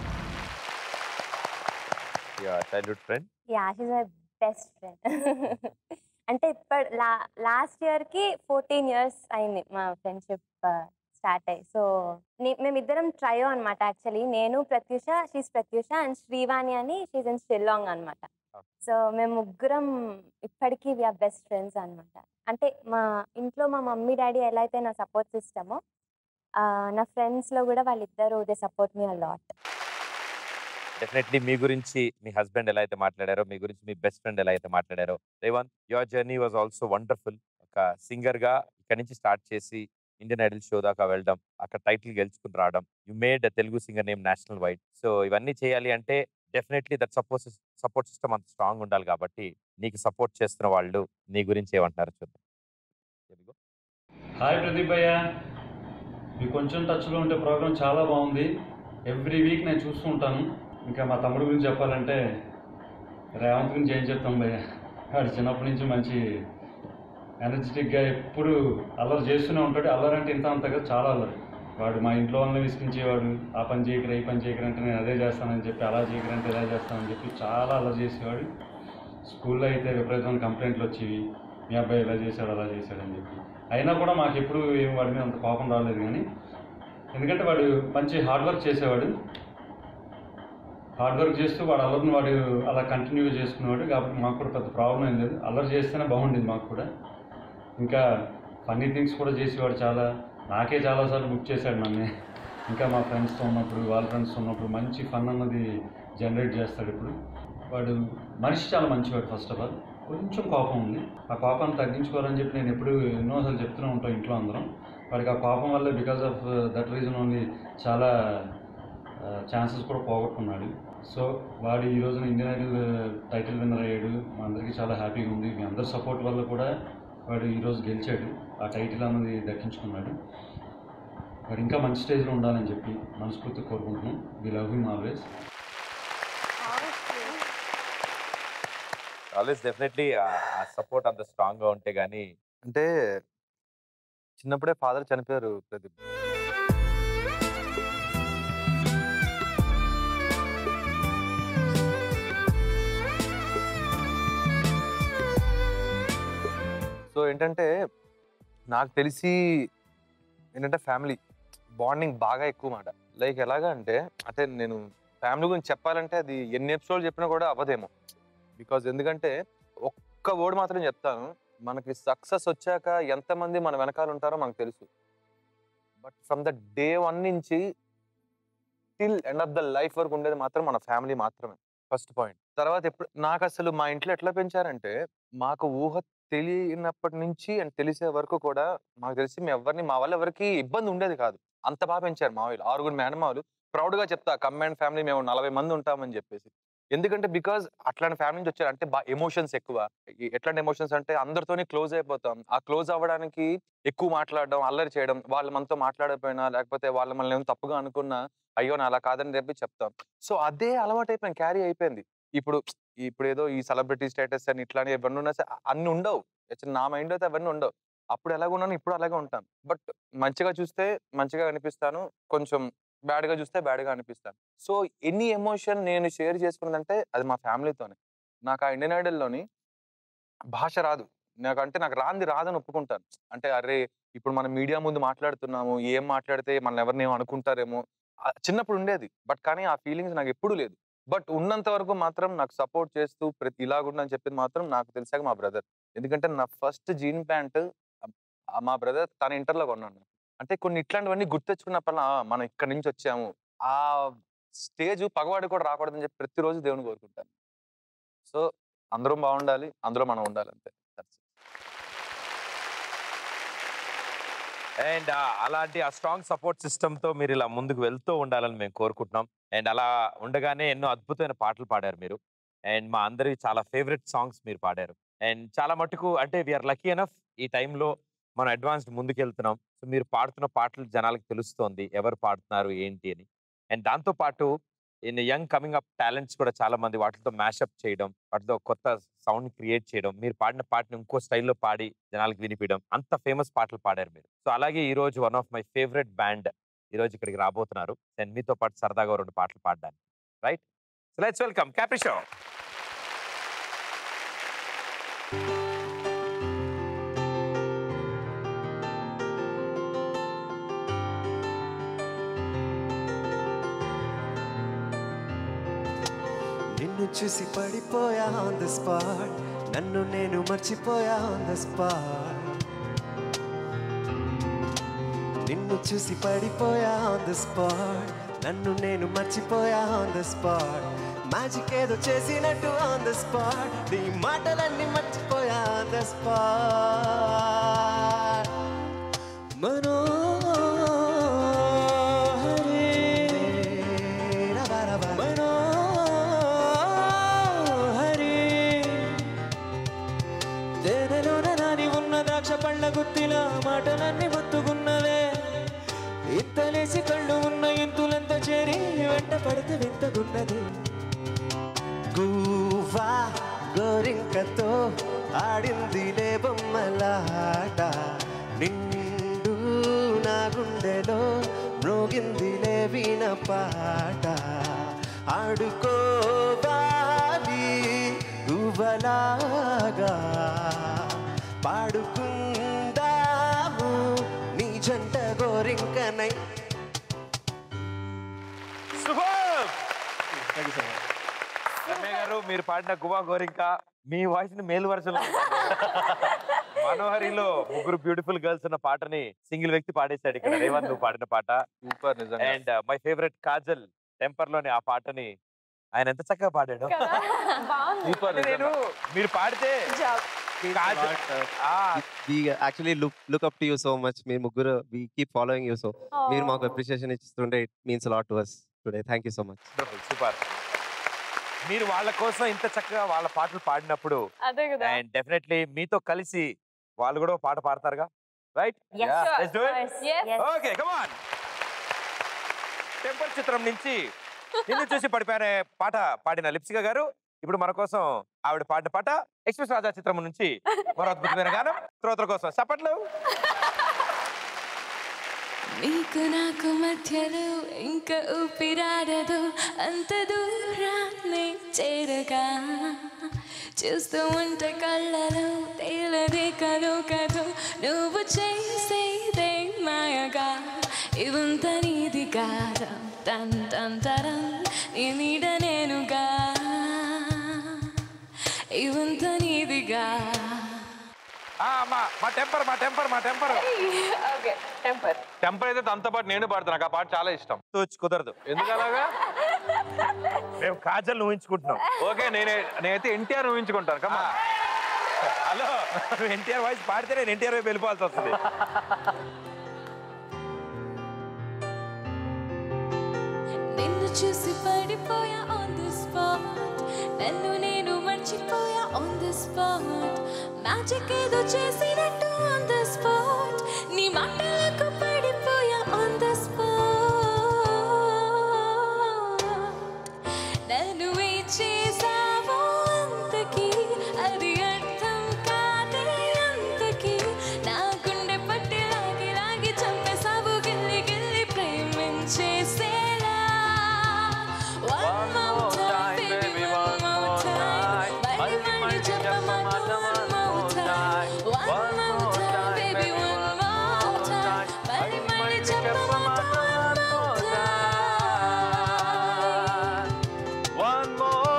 childhood friend yeah she's my best friend అంటే ఇప్పుడు లా last ఇయర్కి fourteen years అయింది మా friendship start అయ్యి so మేమిద్దరం trio అనమాట actually నేను ప్రత్యూష షీస్ ప్రత్యూష అండ్ శ్రీవాణి అని షీజ్ ఇన్ షిల్లాంగ్ అనమాట సో మేము ముగ్గురం ఇప్పటికీ వీఆర్ బెస్ట్ ఫ్రెండ్స్ అనమాట అంటే మా ఇంట్లో మా మమ్మీ డాడీ ఎలా అయితే నా సపోర్ట్ సిస్టమో నా ఫ్రెండ్స్లో కూడా వాళ్ళిద్దరు they support me lot definitely మీ గురించి మీ హస్బెండ్ ఎలా అయితే మాట్లాడారో మీ గురించి మీ బెస్ట్ ఫ్రెండ్ ఎలా అయితే మాట్లాడారో Revanth your journey was also wonderful ఒక సింగర్ గా ఇక్కడి నుంచి స్టార్ట్ చేసి ఇండియన్ ఐడల్ షో దాకా వెళ్ళడం అక్కడ టైటిల్ గెలుచుకుని రావడం you made Telugu singer name national wide so ఇవన్నీ చేయాలి అంటే definitely that support support system అంత స్ట్రాంగ్ ఉండాలి కాబట్టి నీకు సపోర్ట్ చేస్తున్న వాళ్ళు నీ గురించి ఏమంటున్నారు చూద్దాం Here we go. Hi Pradeep భయ్య మీకు కొంచెం టచ్లో ఉంటే ప్రోగ్రామ్ చాలా బాగుంది ఎవ్రీ వీక్ నేను చూస్తూ ఉంటాను ఇంకా మా తమ్ముడు గురించి చెప్పాలంటే రేవంత్ గురించి ఏం చెప్తాం భయ్య వాడు చిన్నప్పటి నుంచి మంచి ఎనర్జెటిక్గా ఎప్పుడు అల్లరి చేస్తూనే ఉంటాడు అల్లరి అంటే ఇంత అంతగా చాలా అల్లరి వాడు మా ఇంట్లో వాళ్ళని విసిగించేవాడు ఆ పని చేయకరా ఈ పని చేయకరా అంటే నేను అదే చేస్తానని చెప్పి అలా చేయకరా అంటే ఇలా చేస్తానని చెప్పి చాలా అల్లరి చేసేవాడు స్కూల్లో అయితే విపరీతమైన కంప్లైంట్లు వచ్చేవి మీ అబ్బాయి ఇలా చేశాడు అలా చేశాడు అని చెప్పి అయినా కూడా మాకు ఎప్పుడు ఏం వాడి మీద అంత కోపం రాలేదు కానీ ఎందుకంటే వాడు మంచి హార్డ్ వర్క్ చేసేవాడు హార్డ్ వర్క్ చేస్తూ వాడు అల్లరిని వాడు అలా కంటిన్యూగా చేసుకునేవాడు కాబట్టి మాకు కూడా పెద్ద ప్రాబ్లం ఏం లేదు అల్లరి చేస్తేనే బాగుండేది మాకు కూడా ఇంకా ఫన్నీ థింగ్స్ కూడా చేసేవాడు చాలా నాకే చాలాసార్లు బుక్ చేశాడు నన్ను ఇంకా మా ఫ్రెండ్స్తో ఉన్నప్పుడు వాళ్ళ ఫ్రెండ్స్తో ఉన్నప్పుడు మంచి ఫన్ అన్నది జనరేట్ చేస్తాడు ఇప్పుడు వాడు మనిషి చాలా మంచివాడు ఫస్ట్ ఆఫ్ ఆల్ కొంచెం కోపం ఉంది ఆ కోపాన్ని తగ్గించుకోవాలని చెప్పి నేను ఎప్పుడు ఎన్నోసార్లు చెప్తూనే ఉంటాను ఇంట్లో అందరం వాడికి ఆ కోపం వల్ల because of that reason only చాలా ఛాన్సెస్ కూడా పోగొట్టుకున్నాడు సో వాడు ఈ రోజున ఇండియన్ ఐడల్ టైటిల్ విన్నర్ అయ్యాడు మా అందరికీ చాలా హ్యాపీగా ఉంది మీ అందరి సపోర్ట్ వల్ల కూడా వాడు ఈరోజు గెలిచాడు ఆ టైటిల్ అన్నది దక్కించుకున్నాడు వాడు ఇంకా మంచి స్టేజ్లో ఉండాలని చెప్పి మనస్ఫూర్తి కోరుకుంటున్నాం we love him always always definitely ఆ సపోర్ట్ అంత స్ట్రాంగ్ గా ఉంటే గానీ అంటే చిన్నప్పుడే ఫాదర్ చనిపోయారు ప్రదీప్ సో ఏంటంటే నాకు తెలిసి ఏంటంటే ఫ్యామిలీ బాండింగ్ బాగా ఎక్కువ మాట లైక్ ఎలాగా అంటే అంటే నేను ఫ్యామిలీ గురించి చెప్పాలంటే అది ఎన్ని ఎపిసోడ్లు చెప్పినా కూడా అవ్వదేమో బికాజ్ ఎందుకంటే ఒక్క వర్డ్ మాత్రం చెప్తాను మనకి సక్సెస్ వచ్చాక ఎంతమంది మన వెనకాల ఉంటారో మనకు తెలుసు but from the day one నుంచి till end of the life వరకు ఉండేది మాత్రం మన ఫ్యామిలీ మాత్రమే ఫస్ట్ పాయింట్ తర్వాత ఎప్పుడు నాకు అసలు మా ఇంట్లో ఎట్లా పెంచారంటే మాకు ఊహ తెలియనప్పటి నుంచి అండ్ తెలిసే వరకు కూడా మాకు తెలిసి మేము ఎవరిని మా వాళ్ళు ఎవరికి ఇబ్బంది ఉండేది కాదు అంత బాగా పెంచారు మా వాళ్ళు ఆరుగురు మేనమావులు ప్రౌడ్ గా చెప్తా కమ్మాండ్ ఫ్యామిలీ మేము నలభై మంది ఉంటామని చెప్పేసి ఎందుకంటే బికాజ్ అట్లాంటి ఫ్యామిలీ నుంచి వచ్చారు అంటే బా ఎమోషన్స్ ఎక్కువ ఈ- ఎట్లాంటి ఎమోషన్స్ అంటే అందరితోనే క్లోజ్ అయిపోతాం ఆ క్లోజ్ అవ్వడానికి ఎక్కువ మాట్లాడడం అల్లరి చేయడం వాళ్ళు మనతో మాట్లాడకపోయినా లేకపోతే వాళ్ళు మనల్ని ఏమైనా తప్పుగా అనుకున్నా అయ్యో నా అలా కాదని చెప్పి చెప్తాం సో అదే అలవాటు అయిపోయింది క్యారీ అయిపోయింది ఇప్పుడు ఇప్పుడు ఏదో ఈ సెలబ్రిటీ స్టేటస్ అని ఇట్లాంటి ఇవన్నీ ఉన్నా సరే అన్ని ఉండవు Actually నా మైండ్ అయితే అవన్నీ ఉండవు అప్పుడు ఎలాగ ఉన్నాను ఇప్పుడు అలాగే ఉంటాను బట్ మంచిగా చూస్తే మంచిగా అనిపిస్తాను కొంచెం బ్యాడ్ గా చూస్తే బ్యాడ్ గా అనిపిస్తాను సో ఎనీ ఎమోషన్ నేను షేర్ చేసుకున్నదంటే అది మా ఫ్యామిలీతోనే నాకు ఆ ఇండియన్ ఐడల్లోని భాష రాదు నాకంటే నాకు రాంది రాదని ఒప్పుకుంటాను అంటే అరే ఇప్పుడు మనం మీడియా ముందు మాట్లాడుతున్నాము ఏం మాట్లాడితే మన ఎవరిని ఏం అనుకుంటారేమో ఆ చిన్నప్పుడు ఉండేది బట్ కానీ ఆ ఫీలింగ్స్ నాకు ఎప్పుడూ లేదు బట్ ఉన్నంత వరకు మాత్రం నాకు సపోర్ట్ చేస్తూ ప్రతి ఇలాగుండని చెప్పింది మాత్రం నాకు తెలిసాక మా బ్రదర్ ఎందుకంటే నా ఫస్ట్ జీన్ ప్యాంట్ మా బ్రదర్ తన ఇంటర్లో కొన్నాను అంటే కొన్ని ఇట్లాంటివన్నీ గుర్తెచ్చుకున్నప్పుడల్లా "ఆ, మనం ఇక్కడి నుంచి వచ్చాము ఆ స్టేజ్ పగవాడి కూడా రాకూడదని చెప్పి ప్రతిరోజు దేవుని కోరుకుంటాను సో అందరం బాగుండాలి అందులో మనం ఉండాలి అంతే That's it. అండ్ అలాంటి ఆ స్ట్రాంగ్ సపోర్ట్ సిస్టమ్ తో మీరు ఇలా ముందుకు వెళ్తూ ఉండాలని మేము కోరుకుంటున్నాం అండ్ అలా ఉండగానే ఎన్నో అద్భుతమైన పాటలు పాడారు మీరు అండ్ మా అందరికి చాలా ఫేవరెట్ సాంగ్స్ మీరు పాడారు అండ్ చాలా మటుకు అంటే వీఆర్ లక్కీ ఎనఫ్ ఈ టైంలో మనం అడ్వాన్స్డ్ ముందుకెళ్తున్నాం సో మీరు పాడుతున్న పాటలు జనాలకు తెలుస్తోంది ఎవరు పాడుతున్నారు ఏంటి అని అండ్ దాంతో పాటు in young coming up talents కూడా చాలా మంది వాటితో మ్యాషప్ చేయడం వాటితో కొత్త సౌండ్ క్రియేట్ చేయడం మీరు పాడిన పాటని ఇంకో స్టైల్లో పాడి జనాలకు వినిపించడం అంత ఫేమస్ పాటలు పాడారు మీరు సో అలాగే ఈ రోజు one of my favourite band ఈ రోజు ఇక్కడికి రాబోతున్నారు అండ్ మీతో పాటు సరదాగా రెండు పాటలు పాడడానికి right so let's welcome Capriccio నిన్ను చూసి పడిపోయా ఆన్ ద స్పాట్ నన్ను నేను మర్చిపోయా ఆన్ ద స్పాట్ నిన్ను చూసి పడిపోయా ఆన్ ద స్పాట్ నన్ను నేను మర్చిపోయా ఆన్ ద స్పాట్ మ్యాజిక్ ఏదో చేసినట్టు ఆన్ ద స్పాట్ నీ మాటలన్నీ మర్చిపోయా ఆన్ ద స్పాట్ మనోహరే మనోహరే తేనెలోన నాని ఉన్న ద్రాక్ష పళ్ళ గుత్తిలా మాటలన్నీ మత్తుకున్నవే ఇత్తలేసి కళ్ళు ఉన్న ఇంతులంతా చేరి వెంట పడితే వింతగున్నది గువ్వా గోరింకతో ఆడిందిలే బొమ్మలాట నిండు నా గుండెలో మ్రోగిందిలే వీణ పాట ఆడుకోవాలి గువ్వలాగా పాడుకుందాము నీ జంట గోరింకనై సూపర్ రమ్య గారు మీరు పాడిన గువా గోరింక మీ వాయిస్ ని మేలు వరుసలో మనోహరిలో ముగ్గురు బ్యూటిఫుల్ గర్ల్స్ ఉన్న పాటని సింగిల్ వ్యక్తి పాడేశాడు ఇక్కడ రేవంత్ నువ్వు పాడిన పాట సూపర్ నిజంగా and my favourite Kajal Temper లోని ఆ పాటని ఆయన ఎంత చక్కగా పాడాడు బాగుంది సూపర్ అంటే నేను మీరు పాడితే కాజల్ ఆ, we actually look look up to you so much మీ ముగ్గురు we keep following you so మీరు మాకు అప్రిషియేషన్ ఇస్తుంటే it means lot to us today thank you so much super మీరు వాళ్ళ కోసం ఇంత చక్కగా వాళ్ళ పాటలు పాడినప్పుడు అదే కదా అండ్ డెఫినెట్లీ మీతో కలిసి వాళ్ళు కూడా ఒక పాట పాడతారుగా right Yes, Yeah. Let's do it. of course. Yes. Yes. Okay come on Temper చిత్రం నుంచి నిన్ను చూసి పడిపోయిన పాట పాడిన లిప్సిక గారు ఇప్పుడు మన కోసం ఆవిడ పాడిన పాట ఎక్స్ప్రెస్ రాజా చిత్రం నుంచి మరో అద్భుతమైన గానం శ్రోతల కోసం చప్పట్లు నీకు నాకు మధ్యలో ఇంకా ఊపిరాడదు అంత దూరాన్ని చేరగా చూస్తూ ఉంటే కళ్ళలో తేలదే కలు కదు నువ్వు చేసేదే మాయగా ఇవంత నీది కాదా తన్ తన్ తరం నీ నీడ నేనుగా ఇవంత నీదిగా ఆ, మా మా టెంపర్ మా టెంపర్ మా టెంపర్ ఓకే టెంపర్ టెంపర్ అయితే తనతో పాటు నేను పాడుతాను నాకు ఆ పాట చాలా ఇష్టం తోచి కుదరదు ఎందుకు అలాగా మేము కాజల్ ఊహించుకుంటున్నాం ఓకే నేనే నేనైతే ఎన్టీఆర్ ఊహించుకుంటాను కమ్మా హలో నువ్వు ఎన్టీఆర్ వాయిస్ పాడితే నేను ఎన్టీఆర్ వైపు వెళ్ళిపోవాల్సి వస్తుంది నిన్ను చూసి పడిపోయా ఆన్ ది స్పాట్ నన్ను నేను మర్చిపోయా ఆన్ ది స్పాట్ మ్యాజిక్ ఏదో చేసినట్టు ఆన్ ది స్పాట్ నీ మాటలకు పడిపోయా ఆన్ ది స్పాట్ నన్ను ఏ చేసావో అంతకి అది అర్థం కాదే అంతకి నా గుండె పట్టి లాగి లాగి చంపేసావు గిల్లి గిల్లి ప్రేమించేసేలా One more time, baby, one more time. మళ్ళీ మళ్ళీ చెప్పమాట one more time. One more time, baby, one more time. మళ్ళీ మళ్ళీ చెప్పమాట one more time. వన్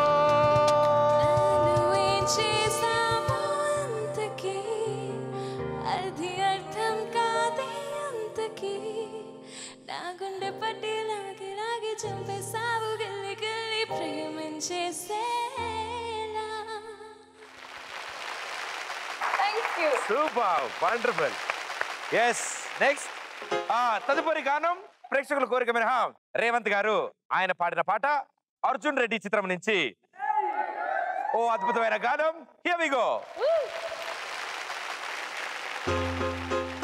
నువ్వేం చేసావో అంతకీ అది అర్థం కాదే అంతకీ నా గుండె పట్టి లాగి లాగి చంపేసావు గెల్లి గెల్లి ప్రేమించేసేలా thank you super wonderful yes next తదుపరి గానం ప్రేక్షకుల కోరిక మినహా రేవంత్ గారు ఆయన పాడిన పాట అర్జున్ రెడ్డి చిత్రం నుంచి ఓ అద్భుతమైన గానం హియర్ వి గో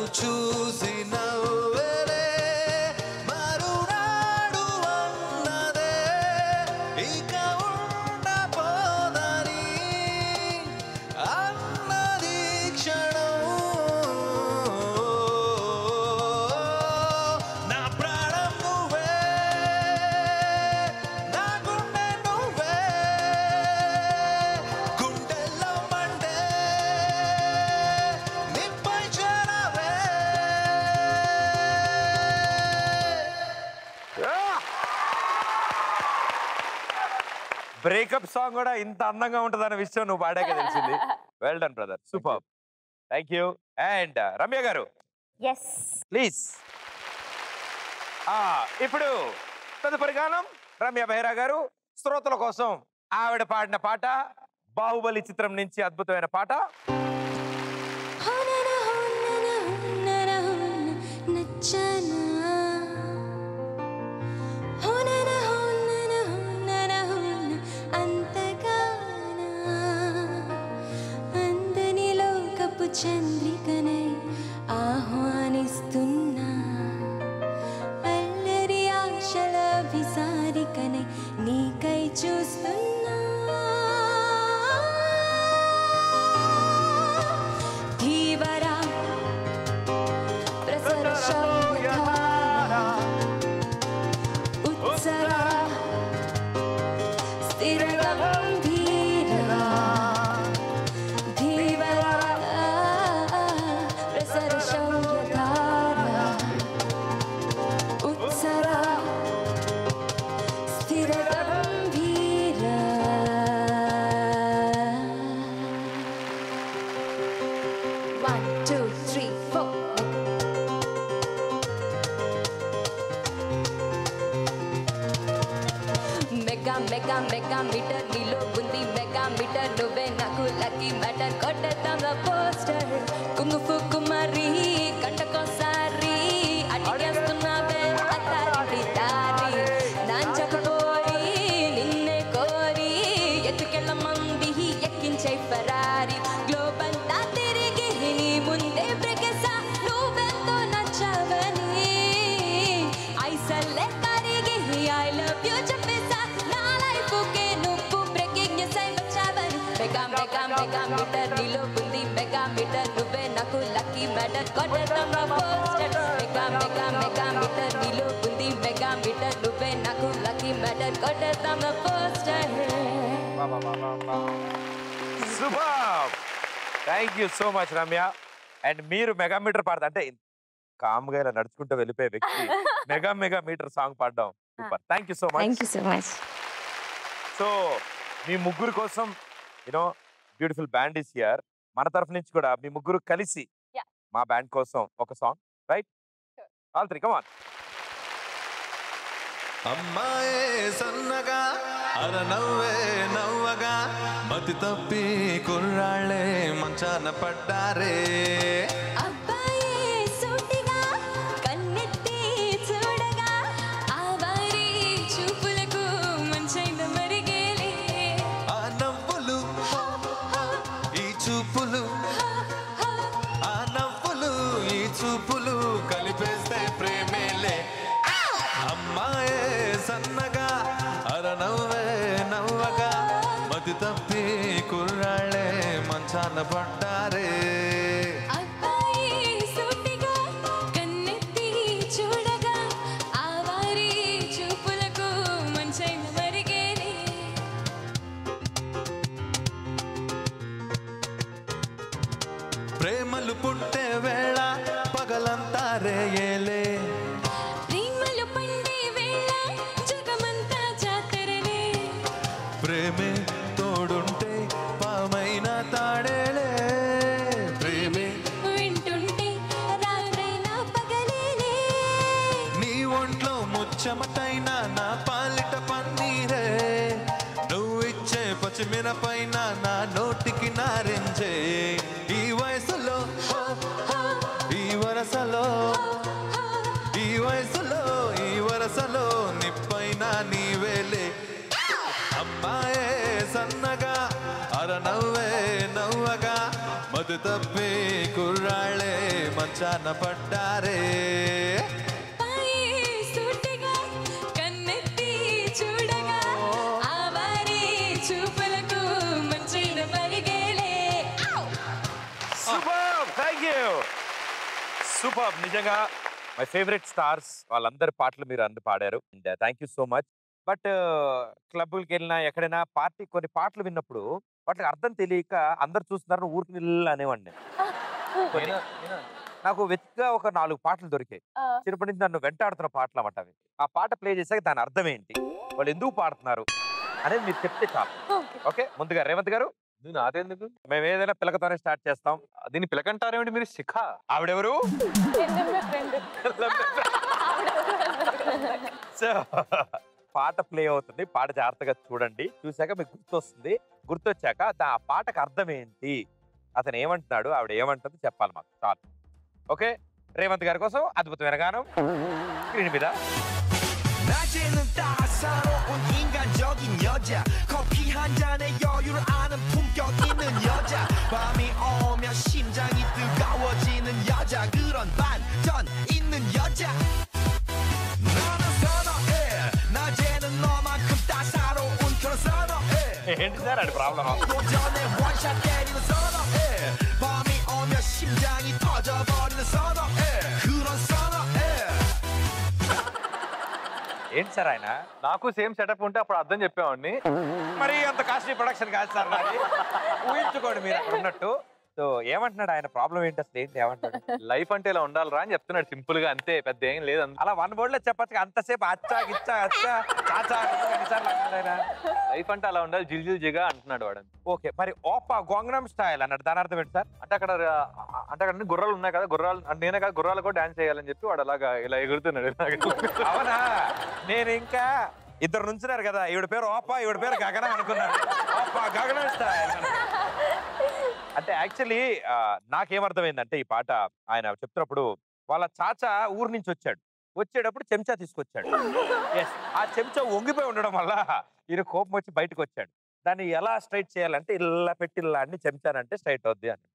చూసి నవ్వరే మరునాడు అన్నదే ఇక ఉండబోదని అన్నది క్షణం నా ప్రాణం నువ్వే నా గుండె నువ్వే గుండెల్లో మండే నిప్పై చేరవే బ్రేకప్ సాంగ్ కూడా ఇంత అందంగా ఉంటుందన్న విషయం నువ్వు పాడాక తెలిసింది well done brother super thank you and Ramya garu yes please ఇప్పుడు తదుపరి గానం రమ్య బెహ్రా గారు శ్రోతల కోసం ఆవిడ పాడిన పాట బాహుబలి చిత్రం నుంచి అద్భుతమైన పాట చంద్రికనై ఆహ్వానిస్తున్నా అల్లరి ఆశల విసారికనై నీకై చూస్తున్నా ధీవరా ప్రసర శౌర్యధారా ఉత్సరా స్థిర గంభీరా ధీవరా ప్రసర శౌర్యధారా ఉత్సరా స్థిర గంభీరా One, two, three, four. Mega mega mega meter నీలో ఉంది మెగా మీటర్ నువ్వే నాకు లక్కీ మ్యాటర్ కొట్టేద్దాం పోస్టర్ కుంగుఫు కుమారి కంటకోసారి అడిగేస్తున్నావే అత్తారింటి దారి నాంచకపోయి నిన్నే కోరి ఎత్తుకెళ్ళ మంది ఎక్కించే ఫరారి గ్లోబల్ తా తిరిగి నీ ముందే బ్రెగసా నువ్వెంతో నచ్చవని ఐసల్లే కరిగి ఐ లవ్ యూ చెప్పేసా నా లైఫ్ కే నువ్వు బ్రేకింగ్ న్యూస్ అయి వచ్చావని మెగా మెగా మెగా మీటర్ నీలో ఉంది మెగా మీటర్ నువ్వే నాకు లక్కీ మ్యాటర్ కొట్టడం poster mega mega mega meter నీలో ఉంది మెగా మీటర్ నువ్వే నాకు లక్కీ మ్యాటర్ కొట్టడం poster super thank you so much Ramya and మీరు మెగా మీటర్ పాడతా అంటే కామ్గా ఇలా నడుచుకుంటూ వెళ్ళిపోయే వ్యక్తి మెగా మెగా మీటర్ సాంగ్ పాడడం super thank you so much thank you so much so మీ ముగ్గురు కోసం you know beautiful band is here మన తరఫు నుంచి కూడా మీ ముగ్గురు కలిసి Yeah. మా బ్యాండ్ కోసం ఒక song right all three come on అమ్మాయే సన్నగా అర నవ్వే నవ్వగా మతి తప్పి కుర్రాళ్ళే మంచాన పడ్డారే అబ్బాయే సూటిగా కన్నెత్తి చూడగా ఆ వారి చూపులకు మంచైన మరిగేలే ఆ నవ్వులు ఈ చూపులు ఆ నవ్వులు ఈ చూపులు కలిపేస్తే ప్రేమేలే అమ్మాయే సన్నగా అర నవ్వే నవ్వగా మతి తప్పి కుర్రాళ్ళే మంచాన పడ్డారే అబ్బాయే సూటిగా కన్నెత్తి చూడగా ఆ వారి చూపులకు మంచైన మరిగేలే ప్రేమలు పుట్టే వేళ పగలంతా రేయేలే ప్రేమలు పండే వేళ జగమంతా జాతరలే ప్రేమే తోడుంటే పామైన తాడేలే ప్రేమే వింటుంటే రాత్రైనా పగలేలే నీ ఒంట్లో ముచ్చమటైన నా పాలిట పన్నీరే నువ్వు ఇచ్చే పచ్చిమిరపైన నా నోటికి నారించే ఈ వయసులో హో, హో, ఈ వరసలో ఈ వయసులో ఈ వరసలో నిప్పైన నీవేలే అమ్మాయే సన్నగా అర నవ్వే నవ్వగా మధు తప్పి కుర్రాళ్ళే మంచ మంచాన పడ్డారే పై సూటిగా కన్నెత్తి చూడగా ఆవారి చూపులకు మంచిన పరిగేలే సూపర్ థ్యాంక్ యూ సూపర్ నిజంగా మై ఫేవరెట్ స్టార్స్ వాళ్ళందరి పాటలు మీరు అందు పాడారు thank you so much but క్లబ్కి వెళ్ళినా ఎక్కడైనా పార్టీ కొన్ని పాటలు విన్నప్పుడు వాటికి అర్థం తెలియక అందరు చూస్తున్నారు ఊరికి నిల్లు అనేవాడిని కొన్ని. నాకు వెతిగా ఒక నాలుగు పాటలు దొరికాయి చిన్నప్పటి నుంచి నన్ను వెంటాడుతున్న పాటలు అన్నమాట అవి ఆ పాట ప్లే చేశాక దాని అర్థం ఏంటి వాళ్ళు ఎందుకు పాడుతున్నారు అనేది మీరు చెప్తే చాలు ఓకే ముందుగా రేవంత్ గారు నాదెందుకు మేము ఏదైనా పిలకతోనే స్టార్ట్ చేస్తాం దీన్ని పిలకంటారేమిటి మీరు శిఖ ఆవిడెవరు సో పాట ప్లే అవుతుంది పాట జాగ్రత్తగా చూడండి చూశాక మీకు గుర్తొస్తుంది గుర్తొచ్చాక దా- ఆ పాటకు అర్థం ఏంటి అతను ఏమంటున్నాడు ఆవిడ ఏమంటుంది చెప్పాలి మాకు చాలు ఓకే రేవంత్ గారి కోసం అద్భుతమైన గానం స్క్రీన్ మీద 낮에는 따사로운 인간적인 여자 커피 한 잔에 여유를 아는 품격 있는 여자 밤이 오면 심장이 뜨거워지는 여자 그런 반전 있는 여자 너는 선어해 낮에는 너만큼 따사로운 그런 선어해 ఏంటి సార్ అది ప్రాబ్లం 도전에 원샷 때리는 선어해 밤이 오면 심장이 터져버리는 선어해 그런 선어해 ఏంటి సార్ ఆయన నాకు సేమ్ సెటప్ ఉంటే అప్పుడు అర్థం చెప్పేవాడిని మరి అంత కాస్ట్లీ ప్రొడక్షన్ కాదు సార్ నాది ఊహించుకోండి మీరు అక్కడ ఉన్నట్టు సో ఏమంటున్నాడు ఆయన ప్రాబ్లం ఏంటి అసలు ఏంటి ఏమంటాడు లైఫ్ అంటే ఇలా ఉండాలిరా అని చెప్తున్నాడు సింపుల్ గా అంతే పెద్ద ఏం లేదు అలా వన్ వర్డ్ లో చెప్పచ్చు అంతసేపు అచ్చా గిచ్చా అచ్చా చాచా ఎన్నిసార్లు అంటున్నాడు ఆయన లైఫ్ అంటే అలా ఉండాలి జిల్ జిల్ జిగా అంటున్నాడు వాడు ఓకే మరి ఓపా గోంగనం స్టైల్ అన్నాడు దాని అర్థం ఏంటి సార్ అంటే అక్కడ రా- అంటే అక్కడ అన్ని గుర్రాలు ఉన్నాయి కదా గుర్రాలు అంటే నేనే కదా గుర్రాలు కూడా డాన్స్ చేయాలని చెప్పి వాడు అలాగా ఇలా ఎగురుతున్నాడు ఇలాగ. అవునా నేను ఇంకా ఇద్దరు నుంచున్నారు కదా ఈవిడ పేరు ఓపా ఈవిడ పేరు గగనం అనుకున్నాను ఓపా గగనం స్టైల్ అంటే యాక్చువల్లీ నాకేమర్థమైందంటే ఈ పాట ఆయన చెప్తున్నప్పుడు వాళ్ళ చాచా ఊరు నుంచి వచ్చాడు వచ్చేటప్పుడు చెంచా తీసుకొచ్చాడు Yes, ఆ చెంచా వంగిపోయి ఉండడం వల్ల ఈయన కోపం వచ్చి బయటకు వచ్చాడు దాన్ని ఎలా స్ట్రైట్ చేయాలంటే ఇలా పెట్టి ఇలా అన్ని చెంచానంటే స్ట్రైట్ అవుద్ది అని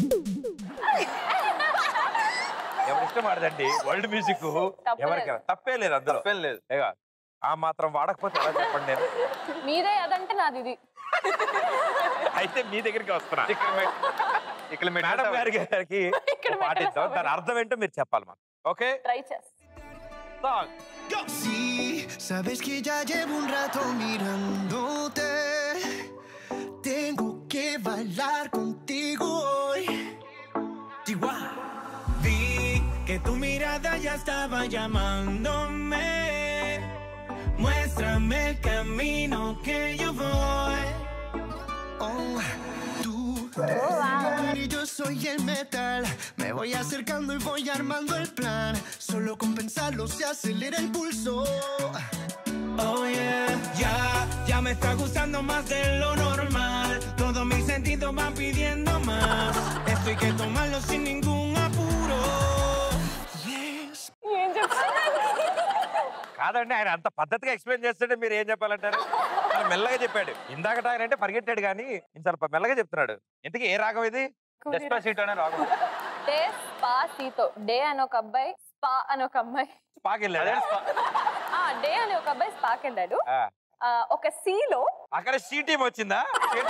ఎవరి ఇష్టం ఆడదండి వరల్డ్ మ్యూజిక్ ఎవరికి తప్పే లేదు అందులో తప్పేం లేదు ఏగా, ఆ మాత్రం వాడకపోతే ఎలా చెప్పండి నేను మీదే అదంటే నాది ఇది అయితే మీ దగ్గరికి వస్తున్నా ఇక్కడ మేడం గారి గారికి ఒక పాట ఇద్దాం దాని అర్థం ఏంటో మీరు చెప్పాలి మాకు ఓకే ట్రై చేస్తా Sí, sabes que ya llevo un rato mirándote. Tengo que bailar contigo hoy. Chihuahua. Vi que tu mirada ya estaba llamándome. Muéstrame el camino que yo voy. Oh, tú eres el amor y yo soy el metal. Me voy acercando y voy armando el plan. Solo con pensarlo se acelera el pulso. Oh yeah, ya, ya me está gustando más de lo normal. Todos mis sentidos van pidiendo más. Esto hay que tomarlo sin ningún apuro. Yes. ఏం చెప్తాను కాదండి ఆయన అంత పద్ధతిగా explain చేస్తుంటే మీరు ఏం చెప్పాలంటారు చాలా మెల్లగా చెప్పాడు ఇందాకట ఆయన అంటే పరిగెట్టాడు కానీ ఇంత చాలా మెల్లగా చెప్తున్నాడు ఇంతకీ ఏ రాగం ఇది డెస్పాసీట్ అనే రాగం డే స్పా సీతో డే అని ఒక అబ్బాయి స్పా అని ఒక అమ్మాయి స్పాకి వెళ్ళాడు ఆ డే అని ఒక అబ్బాయి స్పాకి వెళ్ళాడు ఆ, ఒక సీలో అక్కడ సీ టీం వచ్చిందా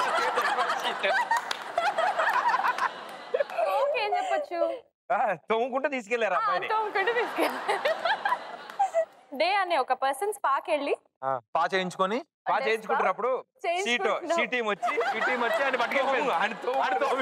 ఏం చెప్పొచ్చు ఆ, తోముకుంటూ తీసుకెళ్లారు అబ్బాయిని డే అనే ఒక పర్సన్ స్పాకి వెళ్ళి పా చేయించుకొని పా చేయించుకుంటున్నప్పుడు సీటు చేయించుకుంటున్నాం. సీ టీం వచ్చి ఈ టీం వచ్చి ఆయన పట్టుకెళ్ళిపోయింది ఆయన తో- ఆయన తో-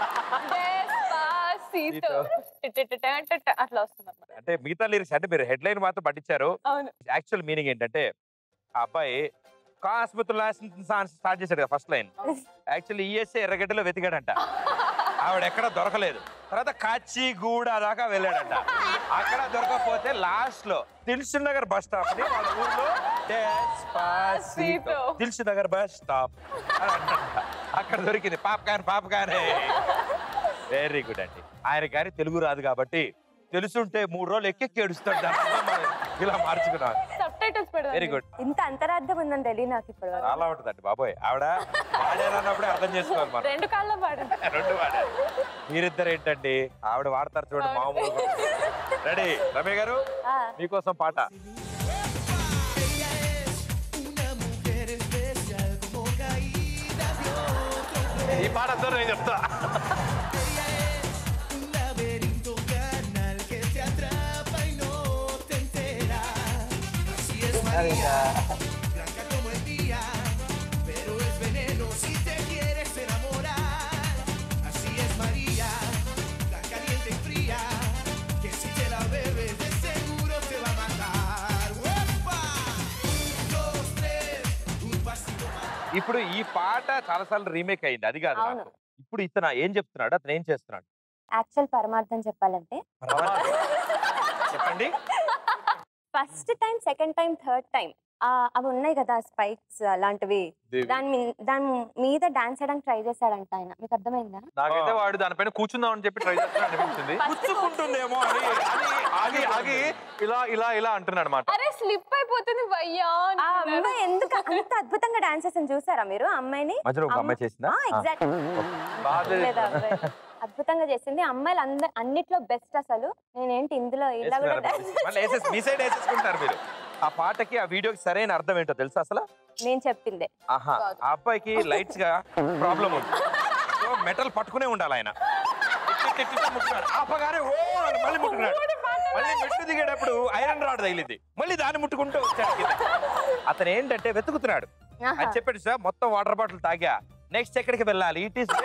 సీతో అట్లా వస్తుంది అన్నమాట అంటే మిగతా లిరిక్స్ అంటే మీరు హెడ్ లైన్ మాత్రం పట్టించారు అవును యాక్చువల్ మీనింగ్ ఏంటంటే ఆ అబ్బాయి ఆసుపత్రిలో స్టార్ట్ చేశాడు కదా ఫస్ట్ లైన్ యాక్చువల్లీ ఈఎస్ఏ ఎర్రగడ్డలో వెతికాడంట ఆవిడ ఎక్కడ దొరకలేదు తర్వాత కాచిగూడ దాకా వెళ్ళాడంట అక్కడ దొరకకపోతే లాస్ట్ లో దిల్సు నగర్ బస్ స్టాప్ ని వాళ్ళ ఊర్లో Despacito. Dilsukhnagar bus stop అని అంటాడంట. అక్కడ దొరికింది పాపకాన్ పాపకానే వెరీ గుడ్ అండి ఆయన గారి తెలుగు రాదు కాబట్టి తెలుసుంటే మూడు రోజులు ఎక్కెక్కి ఏడుస్తాడు దాని వల్ల మనం ఇలా మార్చుకున్నాం సబ్ టైటిల్స్ పెడదాం వెరీ గుడ్ ఇంత అంతరార్థం ఉందని తెలియదు నాకు ఇప్పుడు చాలా ఉంటుందండి బాబోయ్ ఆవిడ వాడారన్నప్పుడే అర్థం చేసుకోవాలి మనం రెండు కాళ్ళ పాడండి రెండు వాడారు మీరిద్దరు ఏంటండి ఆవిడ వాడతారు చూడండి మామూలు రెడీ రమ్య గారు మీకోసం పాట ఈ పాట అందరూ నేను చెప్తా Un laberinto carnal que te atrapa y no te enteras. Así es María, blanca como el día, pero es veneno si te quieres enamorar. Así es María, tan caliente y fría, que si te la bebes de seguro te va a matar. ¡Uepa! Un, dos, tres, un pasito más. ఇప్పుడు ఈ పాట చాలాసార్లు remake అయింది అది కాదు అవును. నాకు ఇప్పుడు ఇతను ఏం చెప్తున్నాడు అతను ఏం చేస్తున్నాడు యాక్చువల్ పరమార్థం చెప్పాలంటే చెప్పండి first time second time third time అవి ఉన్నాయి కదా స్పైక్స్ అలాంటివి దేవి. దాని మీ- దాని మీద డాన్స్ చేయడానికి ట్రై చేశాడంట ఆయన మీకు అర్థమైందా నాకైతే వాడు దానిపైన కూర్చుందాం అని చెప్పి ట్రై చేస్తున్నా అనిపించింది గుచ్చుకుంటుందేమో అని అని ఆగి ఆగి ఇలా ఇలా ఇలా అంటున్నాడు అనమాట అరే స్లిప్ అయిపోతుంది భయ్యా ఆ అమ్మాయి ఎందుకు అంత అద్భుతంగా డాన్స్ చేసింది చూసారా మీరు ఆ అమ్మాయిని మధ్యలో ఒక అమ్మాయి చేసిందా ఎగ్జాక్ట్ బాగా లేదా అబ్బాయి? అద్భుతంగా చేసింది అమ్మాయిలు అందరు అన్నిట్లో బెస్ట్ అసలు నేనేంటి ఇందులో ఇలా కూడా dance- మళ్ళీ వేసేసి మీ సైడ్ వేసేసుకుంటారు మీరు ఆ పాటకి ఆ వీడియోకి సరైన అర్థం ఏంటో తెలుసా అసలు నేను చెప్పిందే ఆహా ఆ అబ్బాయికి లైట్స్ గా ప్రాబ్లం ఉంది సో మెటల్ పట్టుకునే ఉండాలి ఆయన ఇట్టి ఇట్టి ఇట్టి ముట్టుకున్నాడు. ఆపగానే ఓ అని మళ్ళీ ముట్టుకున్నాడు మళ్ళీ మెట్టు దిగేటప్పుడు ఐరన్ రాడ్ తగిలింది మళ్ళీ దాన్ని ముట్టుకుంటూ వచ్చాడు కింద. అతను ఏంటంటే వెతుకుతున్నాడు ఆహా. అని చెప్పాడు సార్ మొత్తం వాటర్ బాటిల్ తాగా నెక్స్ట్ ఎక్కడికి వెళ్ళాలి ఇట్ ఈస్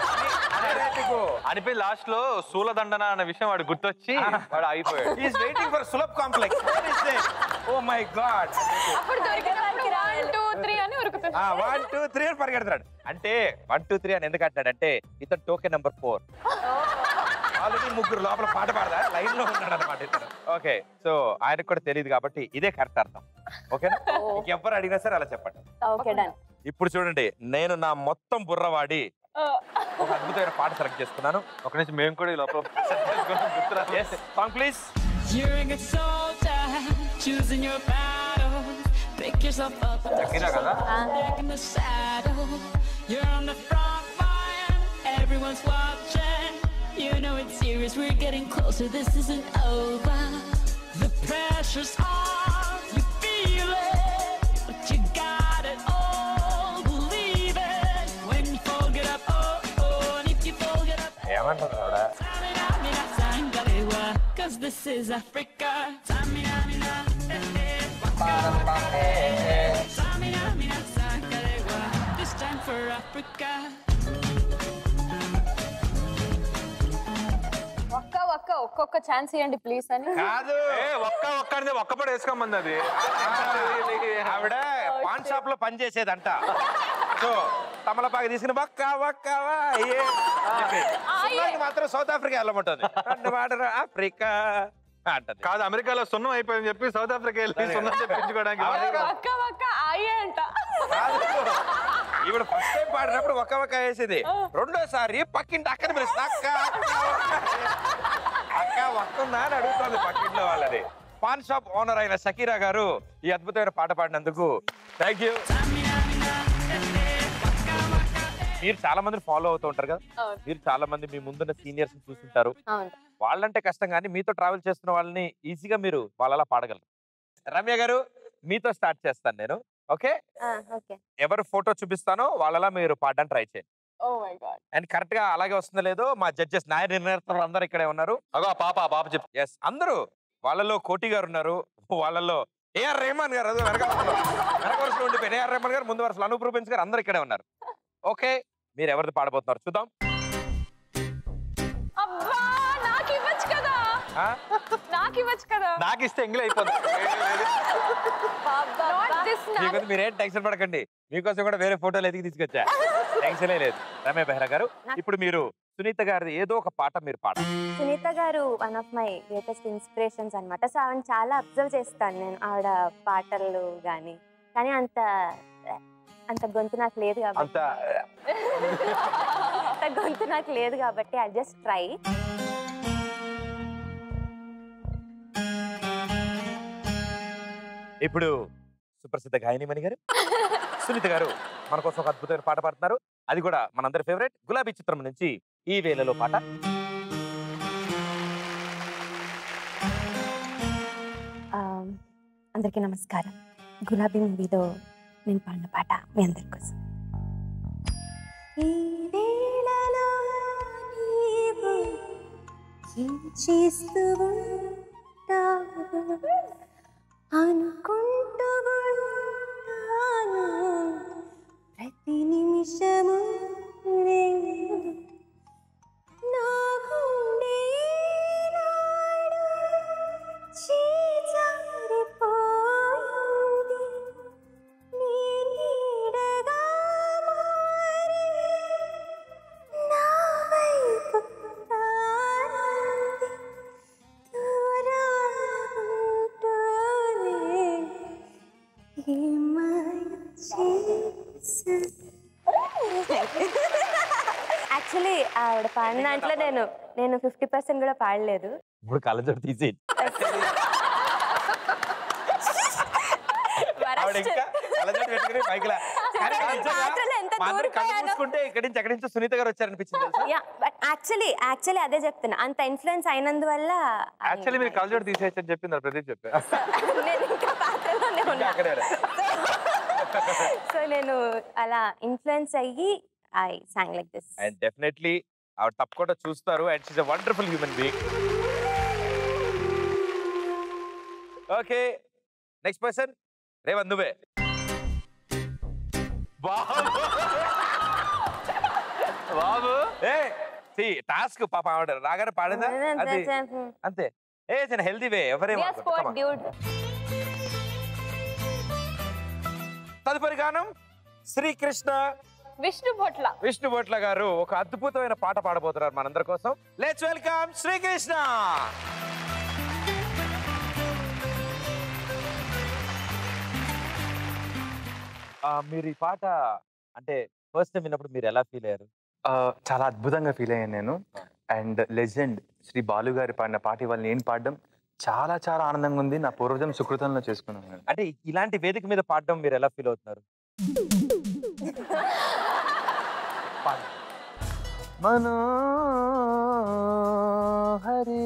అనిపోయి లాస్ట్ లో సూలదండన అన్న విషయం వాడు గుర్తొచ్చి వాడు ఆగిపోయాడు is waiting for Sulabh complex oh my god అప్పుడు దొరికినప్పుడు వన్ టూ త్రీ అని ఉరుకుతుంది వన్ టూ త్రీ అని పరిగెడతాడు అంటే వన్ టూ త్రీ అని ఎందుకు అంటాడంటే ఇతను టోకెన్ నెంబర్ ఫోర్ ఆల్రెడీ ముగ్గురు లోపల పాట పాడదా లైన్ లో ఉన్నాడు అనమాట ఇతను ఓకే సో ఆయనకు కూడా తెలియదు కాబట్టి ఇదే కరెక్ట్ అర్థం ఓకేనా ఎవరు అడిగినా సరే అలా చెప్పండి ఓకే డన్ ఇప్పుడు చూడండి నేను నా మొత్తం బుర్ర వాడి ఒక అద్భుతమైన పాట సెలెక్ట్ చేసుకున్నాను ఒక నుంచి మేము కూడా ఈ లోపల song please You're a good soldier, choosing your battle. Pick yourself up and Shakira కదా? back in the saddle. You're on the front line, everyone's watching. You know it's serious, we're getting closer, this isn't over. The pressure's on, you feel it, but you got it all, believe it. When you fold it up, oh, oh, and if you fold it up, ఏమంటారు ఆవిడ Samina, mina, sangalewa, Cause this is Africa. Samina, mina, eh, eh, waka, waka, eh, eh. Samina, mina, sangalewa, This time for Africa. ఒక్క ఒక్క ఒక్కొక్క chance ఇవ్వండి please అని కాదు ఏ ఒక్క ఒక్క అనేది ఒక్క పడి వేసుకోమంది అది ఆవిడ పాన్ షాప్ లో పని చేసేదంట సో తమలపాకు తీసుకుని బక్క బక్కవా అయ్యే అని చెప్పి. సున్నాకి మాత్రం సౌత్ ఆఫ్రికా వెళ్ళమంటుంది రెండు వాడరు ఆఫ్రికా అంటది కాదు అమెరికాలో సున్నం అయిపోయింది చెప్పి సౌత్ ఆఫ్రికా వెళ్ళి సున్నం తెప్పించుకోవడానికి ఒక్క ఒక్క అయ్యే అంట కాదు. ఈవిడ ఫస్ట్ టైం పాడినప్పుడు ఒక్క ఒక్క వేసేది రెండోసారి పక్కింటి అక్కని పిలుస్తుంది అక్క అక్క, అక్క. అక్క వస్తుందా అని అడుగుతుంది పక్కింట్లో వాళ్ళని పాన్ షాప్ ఓనర్ అయిన షకీరా గారు ఈ అద్భుతమైన పాట పాడినందుకు థ్యాంక్ యూ మీరు చాలా మంది ఫాలో అవుతూ ఉంటారు కదా అవును. మీరు చాలా మంది మీ ముందున్న సీనియర్స్ చూస్తుంటారు అవును వాళ్ళంటే కష్టం కానీ మీతో ట్రావెల్ చేస్తున్న వాళ్ళని ఈజీగా మీరు వాళ్ళలా పాడగలరు రమ్య గారు మీతో స్టార్ట్ చేస్తాను నేను ఓకే ఓకే ఎవరు ఫోటో చూపిస్తానో వాళ్ళలా మీరు పాడడానికి ట్రై చేయండి oh my god and correct గా అలాగే వస్తుందో లేదో మా జడ్జెస్ న్యాయ నిర్ణేతలు అందరూ ఇక్కడే ఉన్నారు అగో ఆ పాప ఆ పాప చెప్పు ఎస్ అందరూ వాళ్ళలో కోటి గారు ఉన్నారు వాళ్ళలో ఏఆర్ రెహమాన్ గారు అదే వెనక వరుసలో. వెనక వరుసలో ఉండిపోయిన ఏఆర్ రెహమాన్ గారు ముందు వరుసలో అనూప్ రూపెన్స్ గారు అందరూ ఇక్కడే ఉన్నారు ఓకే మీరు ఎవరిది పాడబోతున్నారు చూద్దాం అబ్బా నాకు ఇవ్వచ్చు కదా ఆ? నాకు ఇవ్వచ్చు కదా నాకు ఇస్తే ఎంగిల్ అయిపోతుంది Not this మీకోసం మీరేం టెన్షన్ పడకండి మీకోసం కూడా వేరే ఫోటోలు ఎదిగి తీసుకొచ్చా టెన్షనే లేదు రమ్య బెహ్రా గారు ఇప్పుడు మీరు సునీత గారిది ఏదో ఒక పాట మీరు పాడ Sunitha garu one of my greatest inspirations అన్నమాట సో ఆవిడ చాలా అబ్జర్వ్ చేస్తాను నేను ఆవిడ పాటలు కానీ కానీ అంత అంత గొంతు నాకు లేదు కాబట్టి అంత అంత గొంతు నాకు లేదు కాబట్టి ఐ జస్ట్ ట్రై ఇప్పుడు సుప్రసిద్ధ గాయనిమణి గారు సునీత గారు మన కోసం ఒక అద్భుతమైన పాట పాడుతున్నారు అది కూడా మనందరి ఫేవరెట్ గులాబీ చిత్రం నుంచి ఈ వేళలో పాట ఆ, అందరికీ నమస్కారం గులాబీ మూవీలో నేను పాడిన పాట మీ అందరి కోసం ఈ వేళలో నీవు ఏం చేస్తూ ఉంటావు? అనుకుంటూ ఉంటాను ప్రతి నిమిషము నేను నా గుండె నాడు చేజారిపోయింది. నీ నీడగా మారి నా వైపు రానంది. దూరాలుంటూనే ఏ మాయ యాక్చువల్లీ ఆవిడ పాడిన దాంట్లో నేను నేను ఫిఫ్టీ పర్సెంట్ కూడా పాడలేదు ఇప్పుడు కళ్ళజోడు తీసి ఆవిడ ఇంకా కళ్ళజోడు పెట్టుకుని పైకిలా. కానీ నిజంగా పాత్రలో ఎంత మా అందరం కళ్ళు దూరిపోయానో. మూసుకుంటే ఇక్కడి నుంచి ఎక్కడి నుంచో సునీత గారు వచ్చారనిపించింది తెలుసా యా బట్ యాక్చువల్లీ యాక్చువల్లీ అదే చెప్తున్నా అంత ఇన్ఫ్లుయెన్స్ అయినందువల్ల యాక్చువల్లీ మీరు కళ్ళజోడు తీసేయచ్చని చెప్పింది ప్రదీప్ చెప్పా నేను ఇంకా పాత్రలోనే ఉన్నా సో నేను అలా ఇన్ఫ్లుయెన్స్ అయ్యి I song like this and definitely ఆవిడ తప్పకుండా చూస్తారు and she's a wonderful human being okay next person Revanth నువ్వే బాబు బాబు ఏ సి టాస్క్ పాప ఆవిడ రాగానే పాడిందా అది అంతే ఏ చిన్న హెల్దీ వే ఎవరేమో డ్యూడ్ తదుపరి గానం శ్రీకృష్ణ విష్ణు భొట్ల విష్ణు భొట్ల గారు ఒక అద్భుతమైన పాట పాడబోతున్నారు మనందరి కోసం లెట్స్ వెల్కమ్ శ్రీకృష్ణ ఆ, మీరు ఈ పాట అంటే ఫస్ట్ టైం విన్నప్పుడు మీరు ఎలా ఫీల్ అయ్యారు ఆ, చాలా అద్భుతంగా ఫీల్ అయ్యాను నేను అండ్ లెజెండ్ శ్రీ బాలు గారి పాడిన పాట ఇవాళ నేను పాడడం చాలా చాలా ఆనందంగా ఉంది నా పూర్వజం సుకృతంలో చేసుకున్నాను నేను అంటే ఇలాంటి వేదిక మీద పాడడం మీరు ఎలా ఫీల్ అవుతున్నారు మనోహరి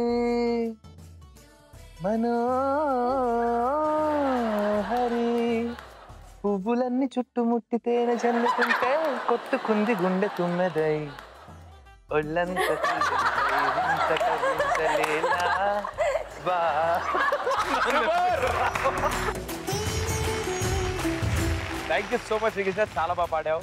మనోహరి పువ్వులన్నీ చుట్టుముట్టి తేనె చల్లుకుంటే కొట్టుకుంది గుండె తుమ్మెదై ఒళ్ళంత తీగై వింత కవించలేలా బా thank you so much Srikrishna చాలా బాగా పాడావు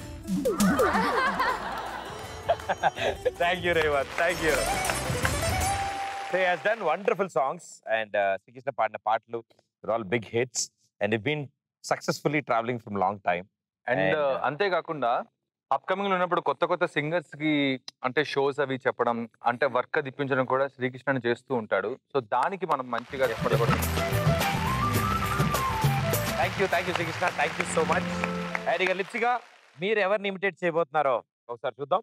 thank you Revanth thank you so has done wonderful songs and Srikrishna పాడిన పాటలు all big hits and been successfully travelling from long time and అంతేకాకుండా అప్కమింగ్ లో ఉన్నప్పుడు కొత్త కొత్త సింగర్స్ కి అంటే షోస్ అవి చెప్పడం అంటే వర్క్ అది ఇప్పించడం కూడా శ్రీకృష్ణ చేస్తూ ఉంటాడు సో దానికి మనం మంచిగా చెప్పడం thank you thank you Srikrishna thank you so much and ఇక లిప్సిగా మీరు ఎవరిని ఇమిటేట్ చేయబోతున్నారో ఒకసారి చూద్దాం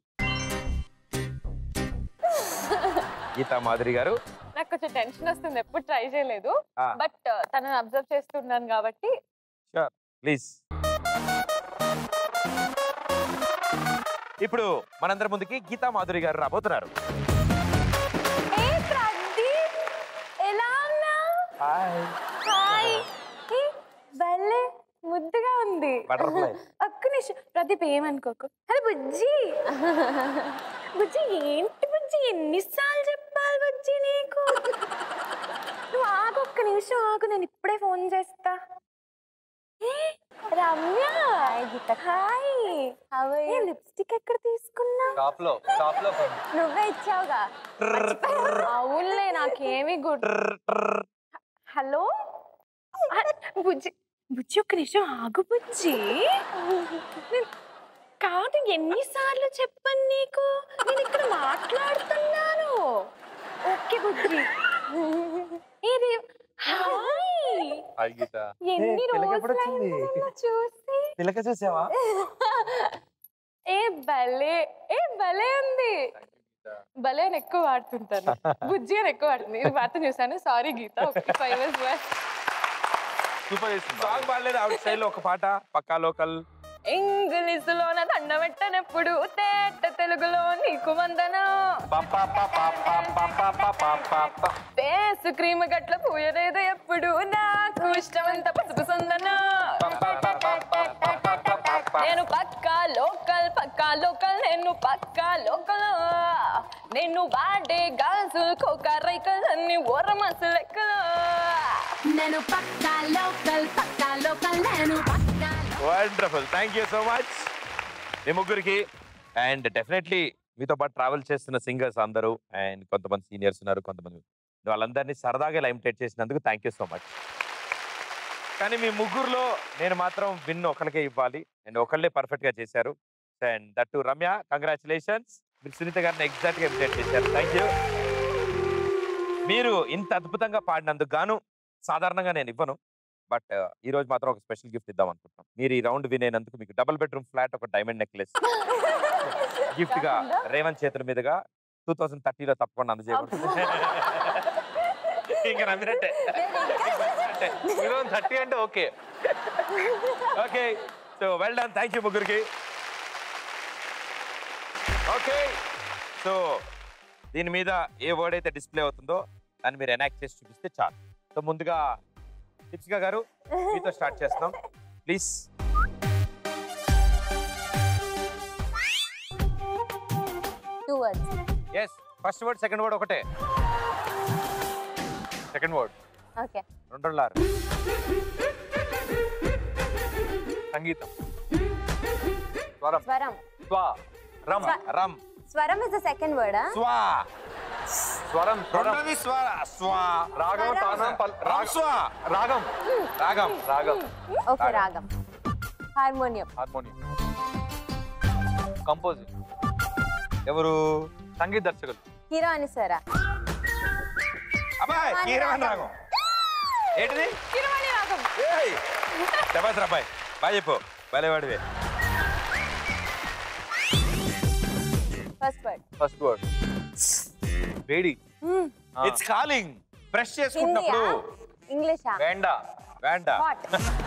గీతా మాధురి గారు నాకు కొంచెం టెన్షన్ వస్తుంది ఎప్పుడు ట్రై చేయలేదు ఆ. బట్ తనని అబ్జర్వ్ చేస్తున్నాను కాబట్టి షూర్ ప్లీజ్ ఇప్పుడు మనందరి ముందుకి గీతా మాధురి గారు రాబోతున్నారు ఏ ప్రదీప్ ఎలా ఉన్నావు హాయ్ హాయ్ ఏ, భలే ముద్దుగా ఉంది Butterfly. ఒక్క నిమిషం ప్రదీప్ ఏమనుకోకు హలో బుజ్జి బుజ్జి ఏంటి బుజ్జి ఎన్నిసార్లు చెప్పాలి బుజ్జి నీకు నువ్వు ఆగు ఒక్క నిమిషం ఆగు నేను ఇప్పుడే ఫోన్ చేస్తా ఏ, రమ్య హాయ్ ఏ లిప్స్టిక్ ఎక్కడ తీసుకున్నావు షాప్ లో షాప్ లో నువ్వే ఇచ్చావుగా అవునులే నాకేమీ గుడ్ హలో బుజ్జి బుజ్జి ఒక్క నిమిషం ఆగు బుజ్జి నేను- కాదు ఎన్నిసార్లు చెప్పాను నీకు నేను ఇక్కడ మాట్లాడుతున్నాను ఓకే బుజ్జి ఇది హాయ్ హాయ్ గీత ఎన్ని పిల్లకి ఎప్పుడు వచ్చింది? రోజులైంది నన్ను చూసి పిల్లక చూసావా ఏ భలే ఏ భలే ఉంది భలే అని ఎక్కువ వాడుతుంటాను బుజ్జి అని ఎక్కువ వాడుతుంది ఇది వార్త చూసాను sorry Geetha five years super చేసింది సాంగ్ బాగాలేదు ఆవిడ స్టైల్లో ఒక పాట పక్కా లోకల్ ఇంగ్లీషులోన దండ పెట్టనెప్పుడు తేట తెలుగులో నీకు వందనం ఫేస్ క్రీమ్ గట్ల పూయలేదు ఎప్పుడు నాకు ఇష్టమంత పసుపు సందనం నేను పక్కా లోకల్ పక్కా లోకల్ నేను పక్కా లోకల్ నేను వాడే గాజులు కోక రైకల్ అన్ని ఓరమసు లెక్కలు నేను పక్కా లోకల్ పక్కా లోకల్ నేను పక్కా wonderful thank you so much మీ ముగ్గురికి అండ్ డెఫినెట్లీ మీతో పాటు ట్రావెల్ చేస్తున్న సింగర్స్ అందరూ అండ్ కొంతమంది సీనియర్స్ ఉన్నారు కొంతమంది వాళ్ళందరినీ సరదాగా లైమిటేట్ చేసినందుకు థ్యాంక్ యూ సో మచ్ కానీ మీ ముగ్గురులో నేను మాత్రం విన్ ఒకరికే ఇవ్వాలి అండ్ ఒకళ్ళే పర్ఫెక్ట్ గా చేశారు అండ్ దట్టు రమ్య కంగ్రాచులేషన్స్ మీరు సునీత గారిని ఎగ్జాక్ట్ గా ఇమిటేట్ చేశారు థ్యాంక్ యూ మీరు ఇంత అద్భుతంగా పాడినందుకు గాను సాధారణంగా నేను ఇవ్వను బట్ ఈ రోజు మాత్రం ఒక స్పెషల్ గిఫ్ట్ ఇద్దాం అనుకుంటున్నాం మీరు ఈ రౌండ్ విన్ అయినందుకు మీకు డబుల్ బెడ్రూమ్ ఫ్లాట్ ఒక డైమండ్ నెక్లెస్ గిఫ్ట్ గా రేవంత్ చేతుల మీదుగా టూ థౌసండ్ థర్టీలో తప్పకుండా అందజేయబడుతుంది ఇంకా నమ్మినట్టే థర్టీ అంటే okay okay so well done thank you ముగ్గురికి ఓకే సో దీని మీద ఏ వర్డ్ అయితే డిస్ప్లే అవుతుందో దాన్ని మీరు ఎనాక్ట్ చేసి చూపిస్తే చాలు సో ముందుగా దీప్సిక గారు మీతో స్టార్ట్ చేస్తున్నాం please two words yes first word second word ఒకటే సెకండ్ వర్డ్ ఓకే రెండు రెండులారు సంగీతం స్వరం స్వరం స్వ రమ్ స్వ- రమ్ స్వరం ఇస్ ద సెకండ్ వర్డ్ స్వా స్వరం స్వరం రెండోది స్వర స్వా రాగం స్వరం. తానం పల్ రాగం స్వా రాగం రాగం రాగం ఓకే రాగం హార్మోనియం హార్మోనియం కంపోజింగ్ ఎవరు సంగీత దర్శకులు హీరో అని సరా అబ్బాయి కిరవాణి కీరవాణి రాగం. రాగం ఏంటిది కిరవాణి రాగం ఏయ్ శబాస్ అబ్బాయి బాగా చెప్పు భలేవాడివే ఫస్ట్ వర్డ్ ఫస్ట్ వర్డ్ వేడి ఆ. ఇట్స్ కాలింగ్ బ్రష్ హిందీయా చేసుకుంటున్నప్పుడు ఇంగ్లీషా వేండా వేండ హాట్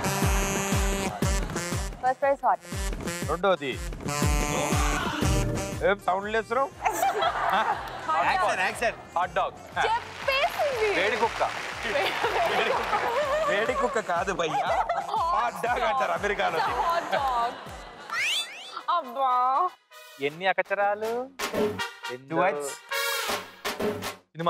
ఫస్ట్ వర్డ్ హాట్ రెండోది ఏం సౌండ్ లేస్తున్నావు యాక్షన్ యాక్షన్ హాట్ డాగ్ చెప్పేసింది వేడి కుక్క వేడి కుక్క కాదు భయ్యా హాట్ డాగ్ అంటారు అమెరికాలో హాట్ డాగ్ అబ్బా ఎన్ని అకచరాలు Two words. సినిమా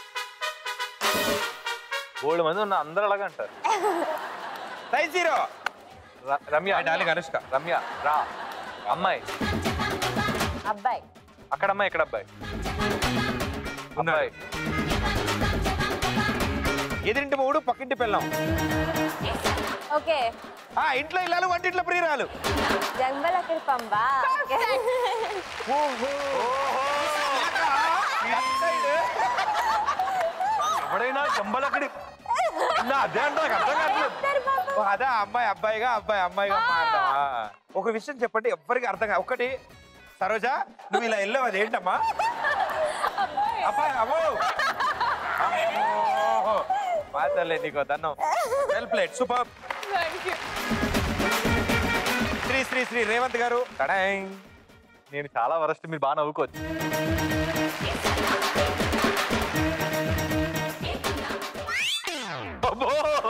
బోల్డ్ మంది ఉన్న అందరూ అలాగే అంటారు సై జీరో ర- రమ్య డార్లింగ్ అనుష్క రమ్య రా అమ్మాయి అబ్బాయి అక్కడ అమ్మాయి ఇక్కడ అబ్బాయి అబ్బాయి ఎదిరింటి మూడు పక్కింటి పిల్లం ఓకే ఆ ఇంట్లో ఇల్లాలు వంటింట్లో ప్రియురాలు జంబల పంబా ఎవడైనా చెంబలక్కడి నా అదే అంటే నాకు అర్థం కావట్లేదు ఓ, అదే అమ్మాయి అబ్బాయిగా అబ్బాయి అమ్మాయిగా మారదామా ఒక విషయం చెప్పండి ఎవ్వరికి అర్థం కాదు ఒకటి సరోజా నువ్వు ఇలా వెళ్ళావు అదేంటమ్మా అబ్బాయి అమ్మో అమ్మో. మాతలే నీకు దన్నం well played super thank you Shri Shri Shri Revanth garu టడాంగ్. నేను చాలా వరస్ట్ మీరు బాగా నవ్వుకోవచ్చు అబ్బో!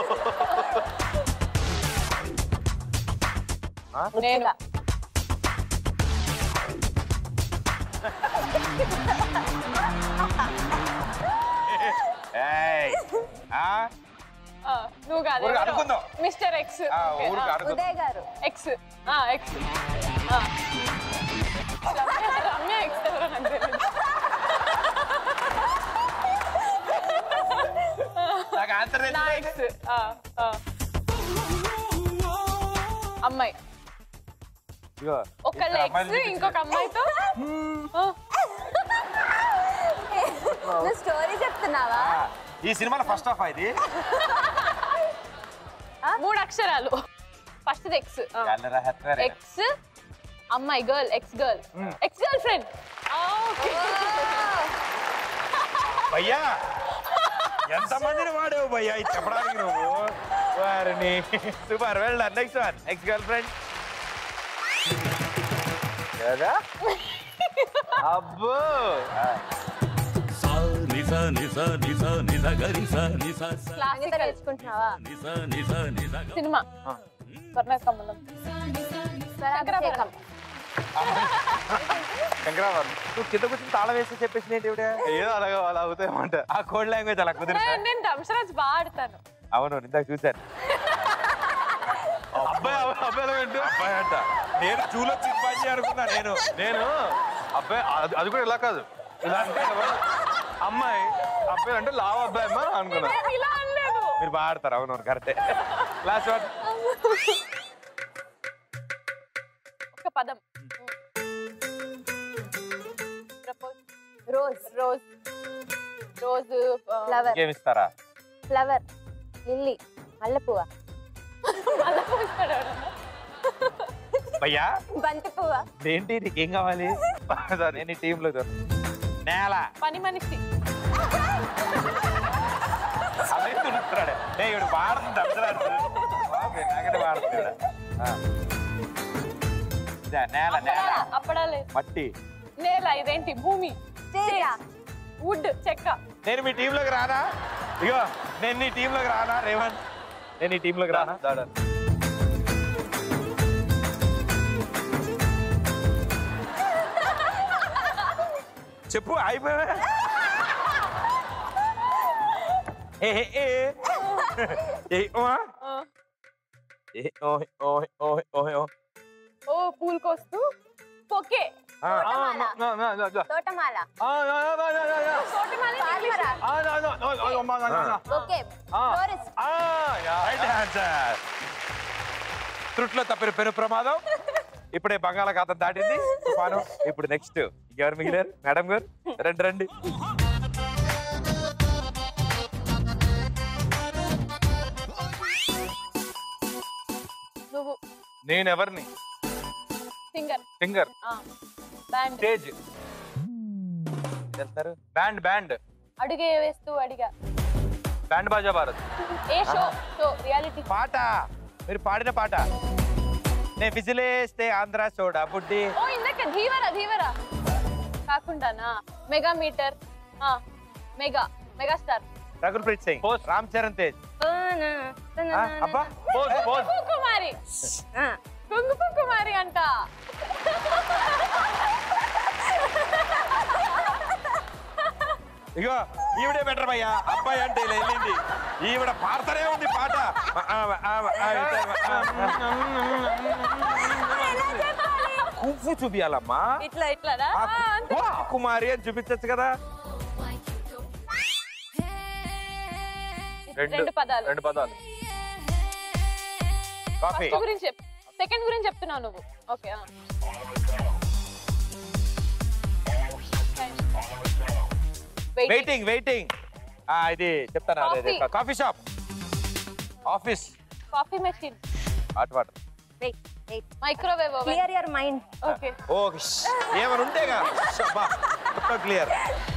నేను ఏయ్. ఆ? ఆ, నువ్వు కాదు ఊరికే ఎవరో. అనుకుందాం. మిస్టర్ ఎక్స్ ఆ, ఊరికే అనుకుందాం. ఉదయ్ గారు ఎక్స్ ఆ, ఎక్స్ ఆ. రమ్య రమ్య ఎక్స్ ఎవరో నాకు తెలియదు నాకు ఆన్సర్ నా ఎక్స్ ఆ, ఆ. అమ్మాయి ఒకళ్ళ ఎక్స్ ఇంకొక అమ్మాయితో ఆ, నువ్వు స్టోరీ చెప్తున్నావా ఈ సినిమాలో ఫస్ట్ హాఫ్ ఇది మూడు అక్షరాలు ఫస్ట్ ఎక్స్ గల్లరా హెత్తరే. ఎక్స్ అమ్మాయి girl X girl X girl friend భయ్యా ఎంత మందిని వాడేవు భయ్యా ఇది చెప్పడానికి నువ్వు వారిని super well done next one X girl friend కదా అబ్బో నిస నిస నిస నిస గరి స నిస స క్లాసికల్ నేర్చుకుంటున్నావా నిస నిస నిస గ- సినిమా స్వర్ణ కమలం స్వరాభిషేకం శంకరావరం నువ్వు కింద కూర్చొని తాళం వేసి చెప్పేసి ఏంటి ఇవిడ? ఏదో అలాగా అలా అవుతాయన్నమాట ఆ కోడ్ లాంగ్వేజ్ అలా కుదిరిందా నేను దంశరాజ్ బాగా ఆడతాను అవును ఇందాక చూశాను అబ్బాయి అబ్బాయి ఎలా ఏంటి అబ్బాయి అంట నేను చూలో చింపాజీ అనుకున్నా నేను నేను అబ్బాయి అది- అది కూడా ఇలా కాదు ఇలా అంటే ఎవరు? అమ్మాయి అబ్బాయి అంటే లావు అబ్బాయి అమ్మా అనుకున్నా ఇలా అనలేదు మీరు బాగా ఆడతారు అవును కరెక్టే లాస్ట్ వన్ ఒక పదం ప్రపోజ్ రోజ్ రోజ్ రోజు ఫ్లవర్ ఏమి ఇస్తారా ఫ్లవర్ లిల్లీ మల్లెపువ్వ భయ్యా బంతి పువ్వ ఏంటి నీకేం కావాలి నేను ఈ టీంలో నేల పని మనిషి అదే తుడుస్తున్నాడు నే ఇవిడు వాడుతుంది అర్థరాదు నాకంటే వాడుతున్నాడు ఇదా, నేల నేల అప్పడాలే మట్టి నేల ఇదేంటి భూమి వుడ్ చెక్క నేను మీ టీంలోకి రానా ఇగో నేను నీ టీంలోకి రానా రేవంత్ నేను ఈ టీంలోకి రానా చెప్పు అయిపోయా ఏ ఏ, ఏ ఏ ఓ ఆ. ఏ ఓ ఓ ఓ ఓ ఓ ఓ పూల్ కోస్తూ పొకే ఆ, తోటమాల ఓకే ఫ్లోరిస్ట్ రైట్ ఆన్సర్ త్రుట్లో తప్పిన పెను ప్రమాదం ఇప్పుడే బంగాళాఖాతం దాటింది తుఫాను ఇప్పుడు నెక్స్ట్ ఎవరు మిగిలారు మేడం గారు రండి రండి నువ్వు నేను ఎవరిని సింగర్ సింగర్ బ్యాండ్ స్టేజ్ వెళ్తారు బ్యాండ్ బ్యాండ్ అడుగే వేస్తూ అడిగా బ్యాండ్ బాజా భారత్ ఏ షో షో రియాలిటీ పాట మీరు పాడిన పాట నేను విజిలేస్తే ఆంధ్ర సోడా బుడ్డి ఓ ఇందాక ధీవరా ధీవరా కాకుండానా మెగా మీటర్ ఆ, మెగా మెగాస్టార్ రఘుల్ ప్రీత్ సింగ్ రామ్ చరణ్ తేజ్ ఆ, అబ్బా పోజ్ పోజ్ కుమారి కుంకుమ కుమారి అంట ఇగో ఈవిడే బెటర్ భయ్యా అబ్బాయి అంటే ఇలా వెళ్ళింది ఈవిడ పాడతానే ఉంది పాట ఆ, ఆ, ఆ, ఆ, ఆ, కువ్వు చూపియాలమ్మా ఇట్లా ఇట్లానా ఆ, వా, కుమారి అని చూపించచ్చు కదా రెండు పదాలు రెండు పదాలు కాఫీ ఫస్ట్ గురించి చెప్పు సెకండ్ గురించి చెప్తున్నావు నువ్వు ఓకే వెయిటింగ్ వెయిటింగ్ ఇది చెప్తాను అదే, అదే. Coffee. Coffee shop office coffee machine hot water microwave clear your mind okay ఓ ఏమైనా ఉంటేగా క్లియర్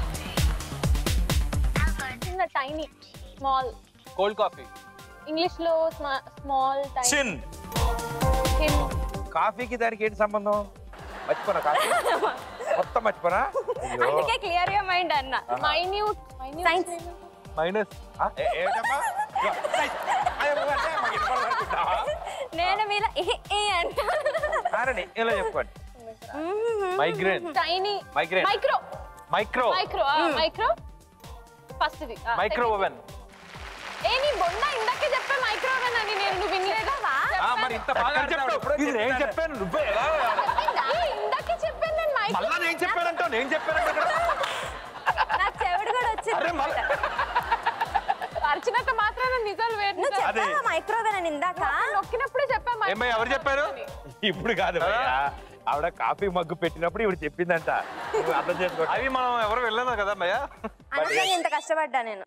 చిన్న tiny small cold coffee English లో స్మాల్ చిన్ టైనీ కాఫీకి దానికి ఏంటి సంబంధం మర్చిపోనా కాఫీ మొత్తం మర్చిపోనా అయ్యో అందుకే క్లియర్ యువర్ మైండ్ అన్న మైన్యూట్ సైన్స్ మైనస్ ఆ, ఏ- ఏమిటమ్మా ఇగో, సైజ్. అయ్యో, నువ్వు అంటే మాకు వినపడదనుకుంటావా? నేను మీద ఏ ఏ అంట ఆరని ఇలా చెప్పుకోండి migraine tiny Migraine. Micro micro micro micro first ఇది ఆ, మైక్రో second. ఓవెన్ ఏ నీ బొంద ఇందాకే చెప్పా మైక్రో ఓవెన్ అని నేను నువ్వు వినలేదా ఆ, మరి ఇంత బాగా చెప్పావు చెప్పావు ఇది నేను చెప్పాను నువ్వే ఎలా ఏ, ఇందాకే చెప్పాను నేను మైక్రో మళ్ళా నేను చెప్పానంటావు నేను చెప్పానంటే ఇక్కడ నాకు చెవిడు కూడా అరే వచ్చింది మళ్ళా అర్చనతో మాత్రాన నిజాలు వేరు నువ్వు నిజాలు. చెప్పావా మైక్రోవేవ్ అని ఇందాక నొక్కినప్పుడే చెప్పా micro ఏమయ్య, ఎవరు చెప్పారు? అని. ఇప్పుడు కాదు భయ్యా. ఆవిడ కాఫీ మగ్గు పెట్టినప్పుడు ఇప్పుడు చెప్పిందంట నువ్వు అర్థం చేసుకో అవి మనం ఎవరు వెళ్ళలేదు కదా భయ్య అనవసరంగా ఇంత కష్టపడ్డా నేను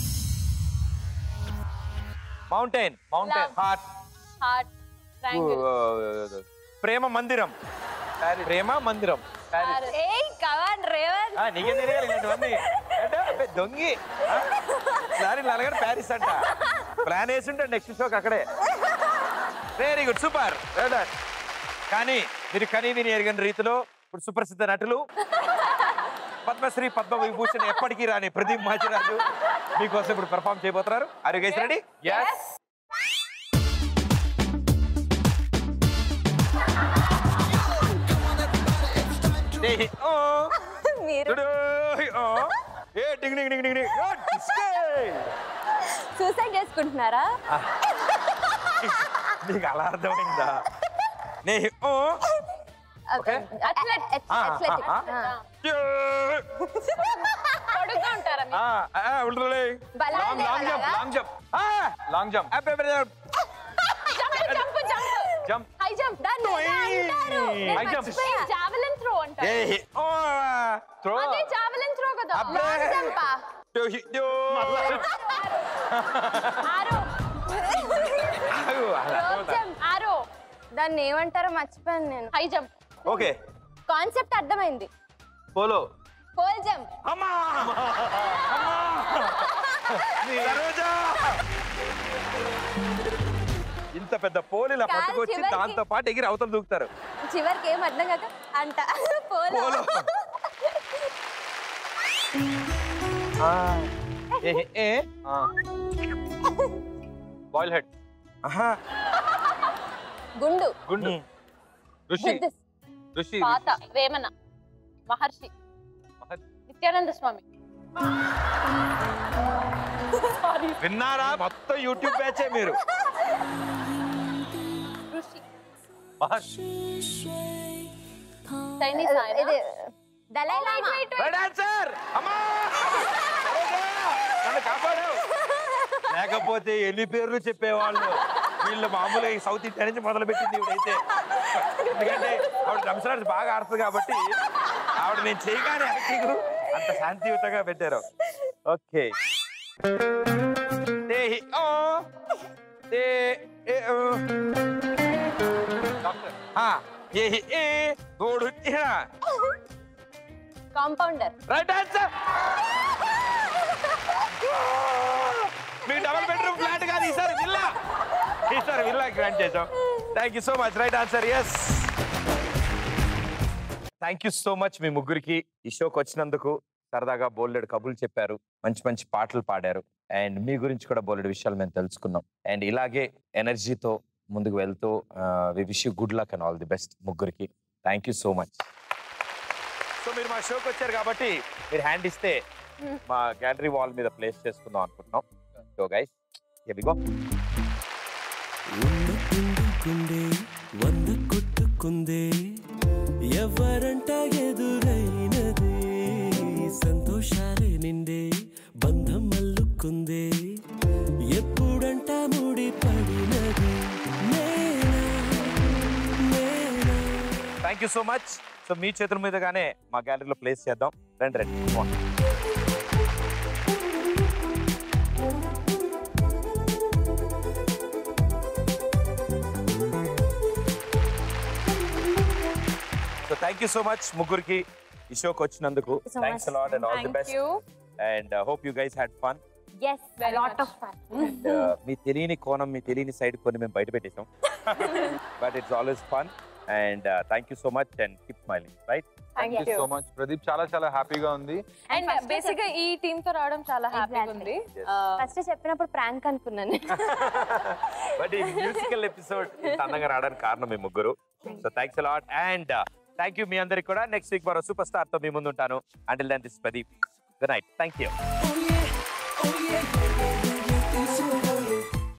mountain mountain heart heart triangle ప్రేమ మందిరం ప్రేమ మందిరం ఏయ్ కవాన్ రేవన్ ఆ, నీకేం తెలియాలి ఇలాంటివన్నీ అంటే అబ్బే, దొంగి ఆ? లారీ నలగడ ప్యారిస్ అంట ప్లాన్ వేసి ఉంటాడు నెక్స్ట్ షోకి అక్కడే వెరీ గుడ్ సూపర్ కానీ మీరు కనీ విని ఎరగని రీతిలో ఇప్పుడు సుప్రసిద్ధ నటులు పద్మశ్రీ పద్మ విభూషణ్ ఎప్పటికీ రాని ప్రదీప్ మాచిరాజు మీకోసం ఇప్పుడు పెర్ఫామ్ చేయబోతున్నారు are you guys ready yes Hey, oh. మీరు Today, oh. ఏ డింగ్ డింగ్ డింగ్ డింగ్ డింగ్. Oh, disgay. సూసైడ్ చేసుకుంటున్నారా నీకు అలా అర్థమైందా నే ఓ Okay. అథ్లెట్ ఆ, అథ్లెటిక్ ఆ, పొడుగ్గా ఉంటారా మీరు? ఆ, ఆ, ఉండలే. బలాలు లాంగ్ లాంగ్ జంప్ లేవాలా? లాంగ్ జంప్ ఆ, లాంగ్ జంప్ అబ్బే, అబ్బే, అబ్బే. Jump jump jump jump high jump దాన్ని ఎలా అంటారు? నేను High jump. మర్చిపోయా. జావెలిన్ త్రో అంటారు ఏ ఓ త్రో అదే జావెలిన్ త్రో కదా అబ్బే. లాంగ్ జంపా దో, హి, దో. ఆరో ఆగు, అలా రోప్ పోతా. జంప్ ఆరో దాన్ని ఏమంటారో మర్చిపోయాను నేను హై జంప్ ఓకే కాన్సెప్ట్ అర్థమైంది పోలో పోల్ జంప్ అమ్మా సరోజా! ఇంత పెద్ద పోలీల కాదు, పట్టుకొచ్చి చివరికి- దాంతో పాటు ఎగిరి అవతల దూకుతారు చివరికి ఏం అర్థం కాక అంట పోలో పోలో. ఏ, ఏ, ఏ. బాయిల్ హెడ్ ఆహా. గుండు గుండు ఋషి బుద్ధ ఋషి పాత వేమన మహర్షి మహర్షి. నిత్యానంద స్వామి విన్నారా మొత్తం యూట్యూబ్ బ్యాచే మీరు ఋషి మహర్షి చైనీస్ ఆయన ఇది దలై లామా రైట్ ఆన్సర్ అమ్మా సరోజా! నన్ను కాపాడు లేకపోతే ఎన్ని పేర్లు చెప్పేవాళ్ళు వీళ్ళు మామూలుగా ఈ సౌత్ ఇండియా నుంచి మొదలు పెట్టింది ఇవిడైతే ఎందుకంటే ఆవిడ డ్రమ్స్ బాగా ఆడుతుంది కాబట్టి ఆవిడ నేను చేయగానే యాక్టింగ్ అంత శాంతియుతంగా పెట్టారు ఓకే దేహి oh they A oh doctor ఆ ఏహి ఏ గోడు ఇహ కాంపౌండర్ రైట్ ఆన్సర్ మీ డబుల్ బెడ్రూమ్ ఫ్లాట్ కాదు ఈసారి విల్లా ఈసారి విల్లా గ్రాంట్ చేసాం thank you so much right answer yes thank you so much మీ ముగ్గురికి ఈ షోకి వచ్చినందుకు సరదాగా బోల్డెడ్ కబుర్లు చెప్పారు మంచి మంచి పాటలు పాడారు అండ్ మీ గురించి కూడా బోల్డెడ్ విషయాలు మేము తెలుసుకున్నాం అండ్ ఇలాగే ఎనర్జీతో ముందుకు వెళ్తూ we wish you good luck and all the best ముగ్గురికి thank you so much so మీరు మా షోకి వచ్చారు కాబట్టి మీరు హ్యాండ్ ఇస్తే మా గ్యాలరీ వాల్ మీద ప్లేస్ చేసుకుందాం అనుకుంటున్నాం సో గైస్ ఎవిగో గుండె వంద కొట్టుకుందే ఎవరంట ఎదురైనదే సంతోషాలే నిండే బంధం అల్లుకుందే ఎప్పుడంట ముడి పడినది నేనా నేనా thank you so much so మీ చేతుల మీదగానే మా గ్యాలరీలో ప్లేస్ చేద్దాం రండి రండి Come on. So thank you so much ముగ్గురికి ఈ షోకి వచ్చినందుకు Thank you so thanks much. A lot and all the thank best you and hope you guys had fun yes Very lot much. Of fun మీ తెలియని కోణం మీ తెలియని side కొన్ని మేము బయట పెట్టేసాం but it's always fun and thank you so much and keep smiling right thank you so much Pradeep చాలా చాలా హ్యాపీగా ఉంది అండ్ first బేసిక్ గా ఈ టీమ్ తో రావడం చాలా హ్యాపీగా Exactly. ఉంది Yes. Uh, ఫస్ట్ చెప్పినప్పుడు ప్రాంక్ అనుకున్నాను బట్ ఈ మ్యూజికల్ ఎపిసోడ్ అందంగా రావడానికి కారణం మీ ముగ్గురు so thanks a lot and thank you మీ అందరికి కూడా నెక్స్ట్ వీక్ మరో సూపర్ స్టార్ తో మీ ముందు ఉంటాను until then this Pradeep good night thank you Oh yeah, oh yeah,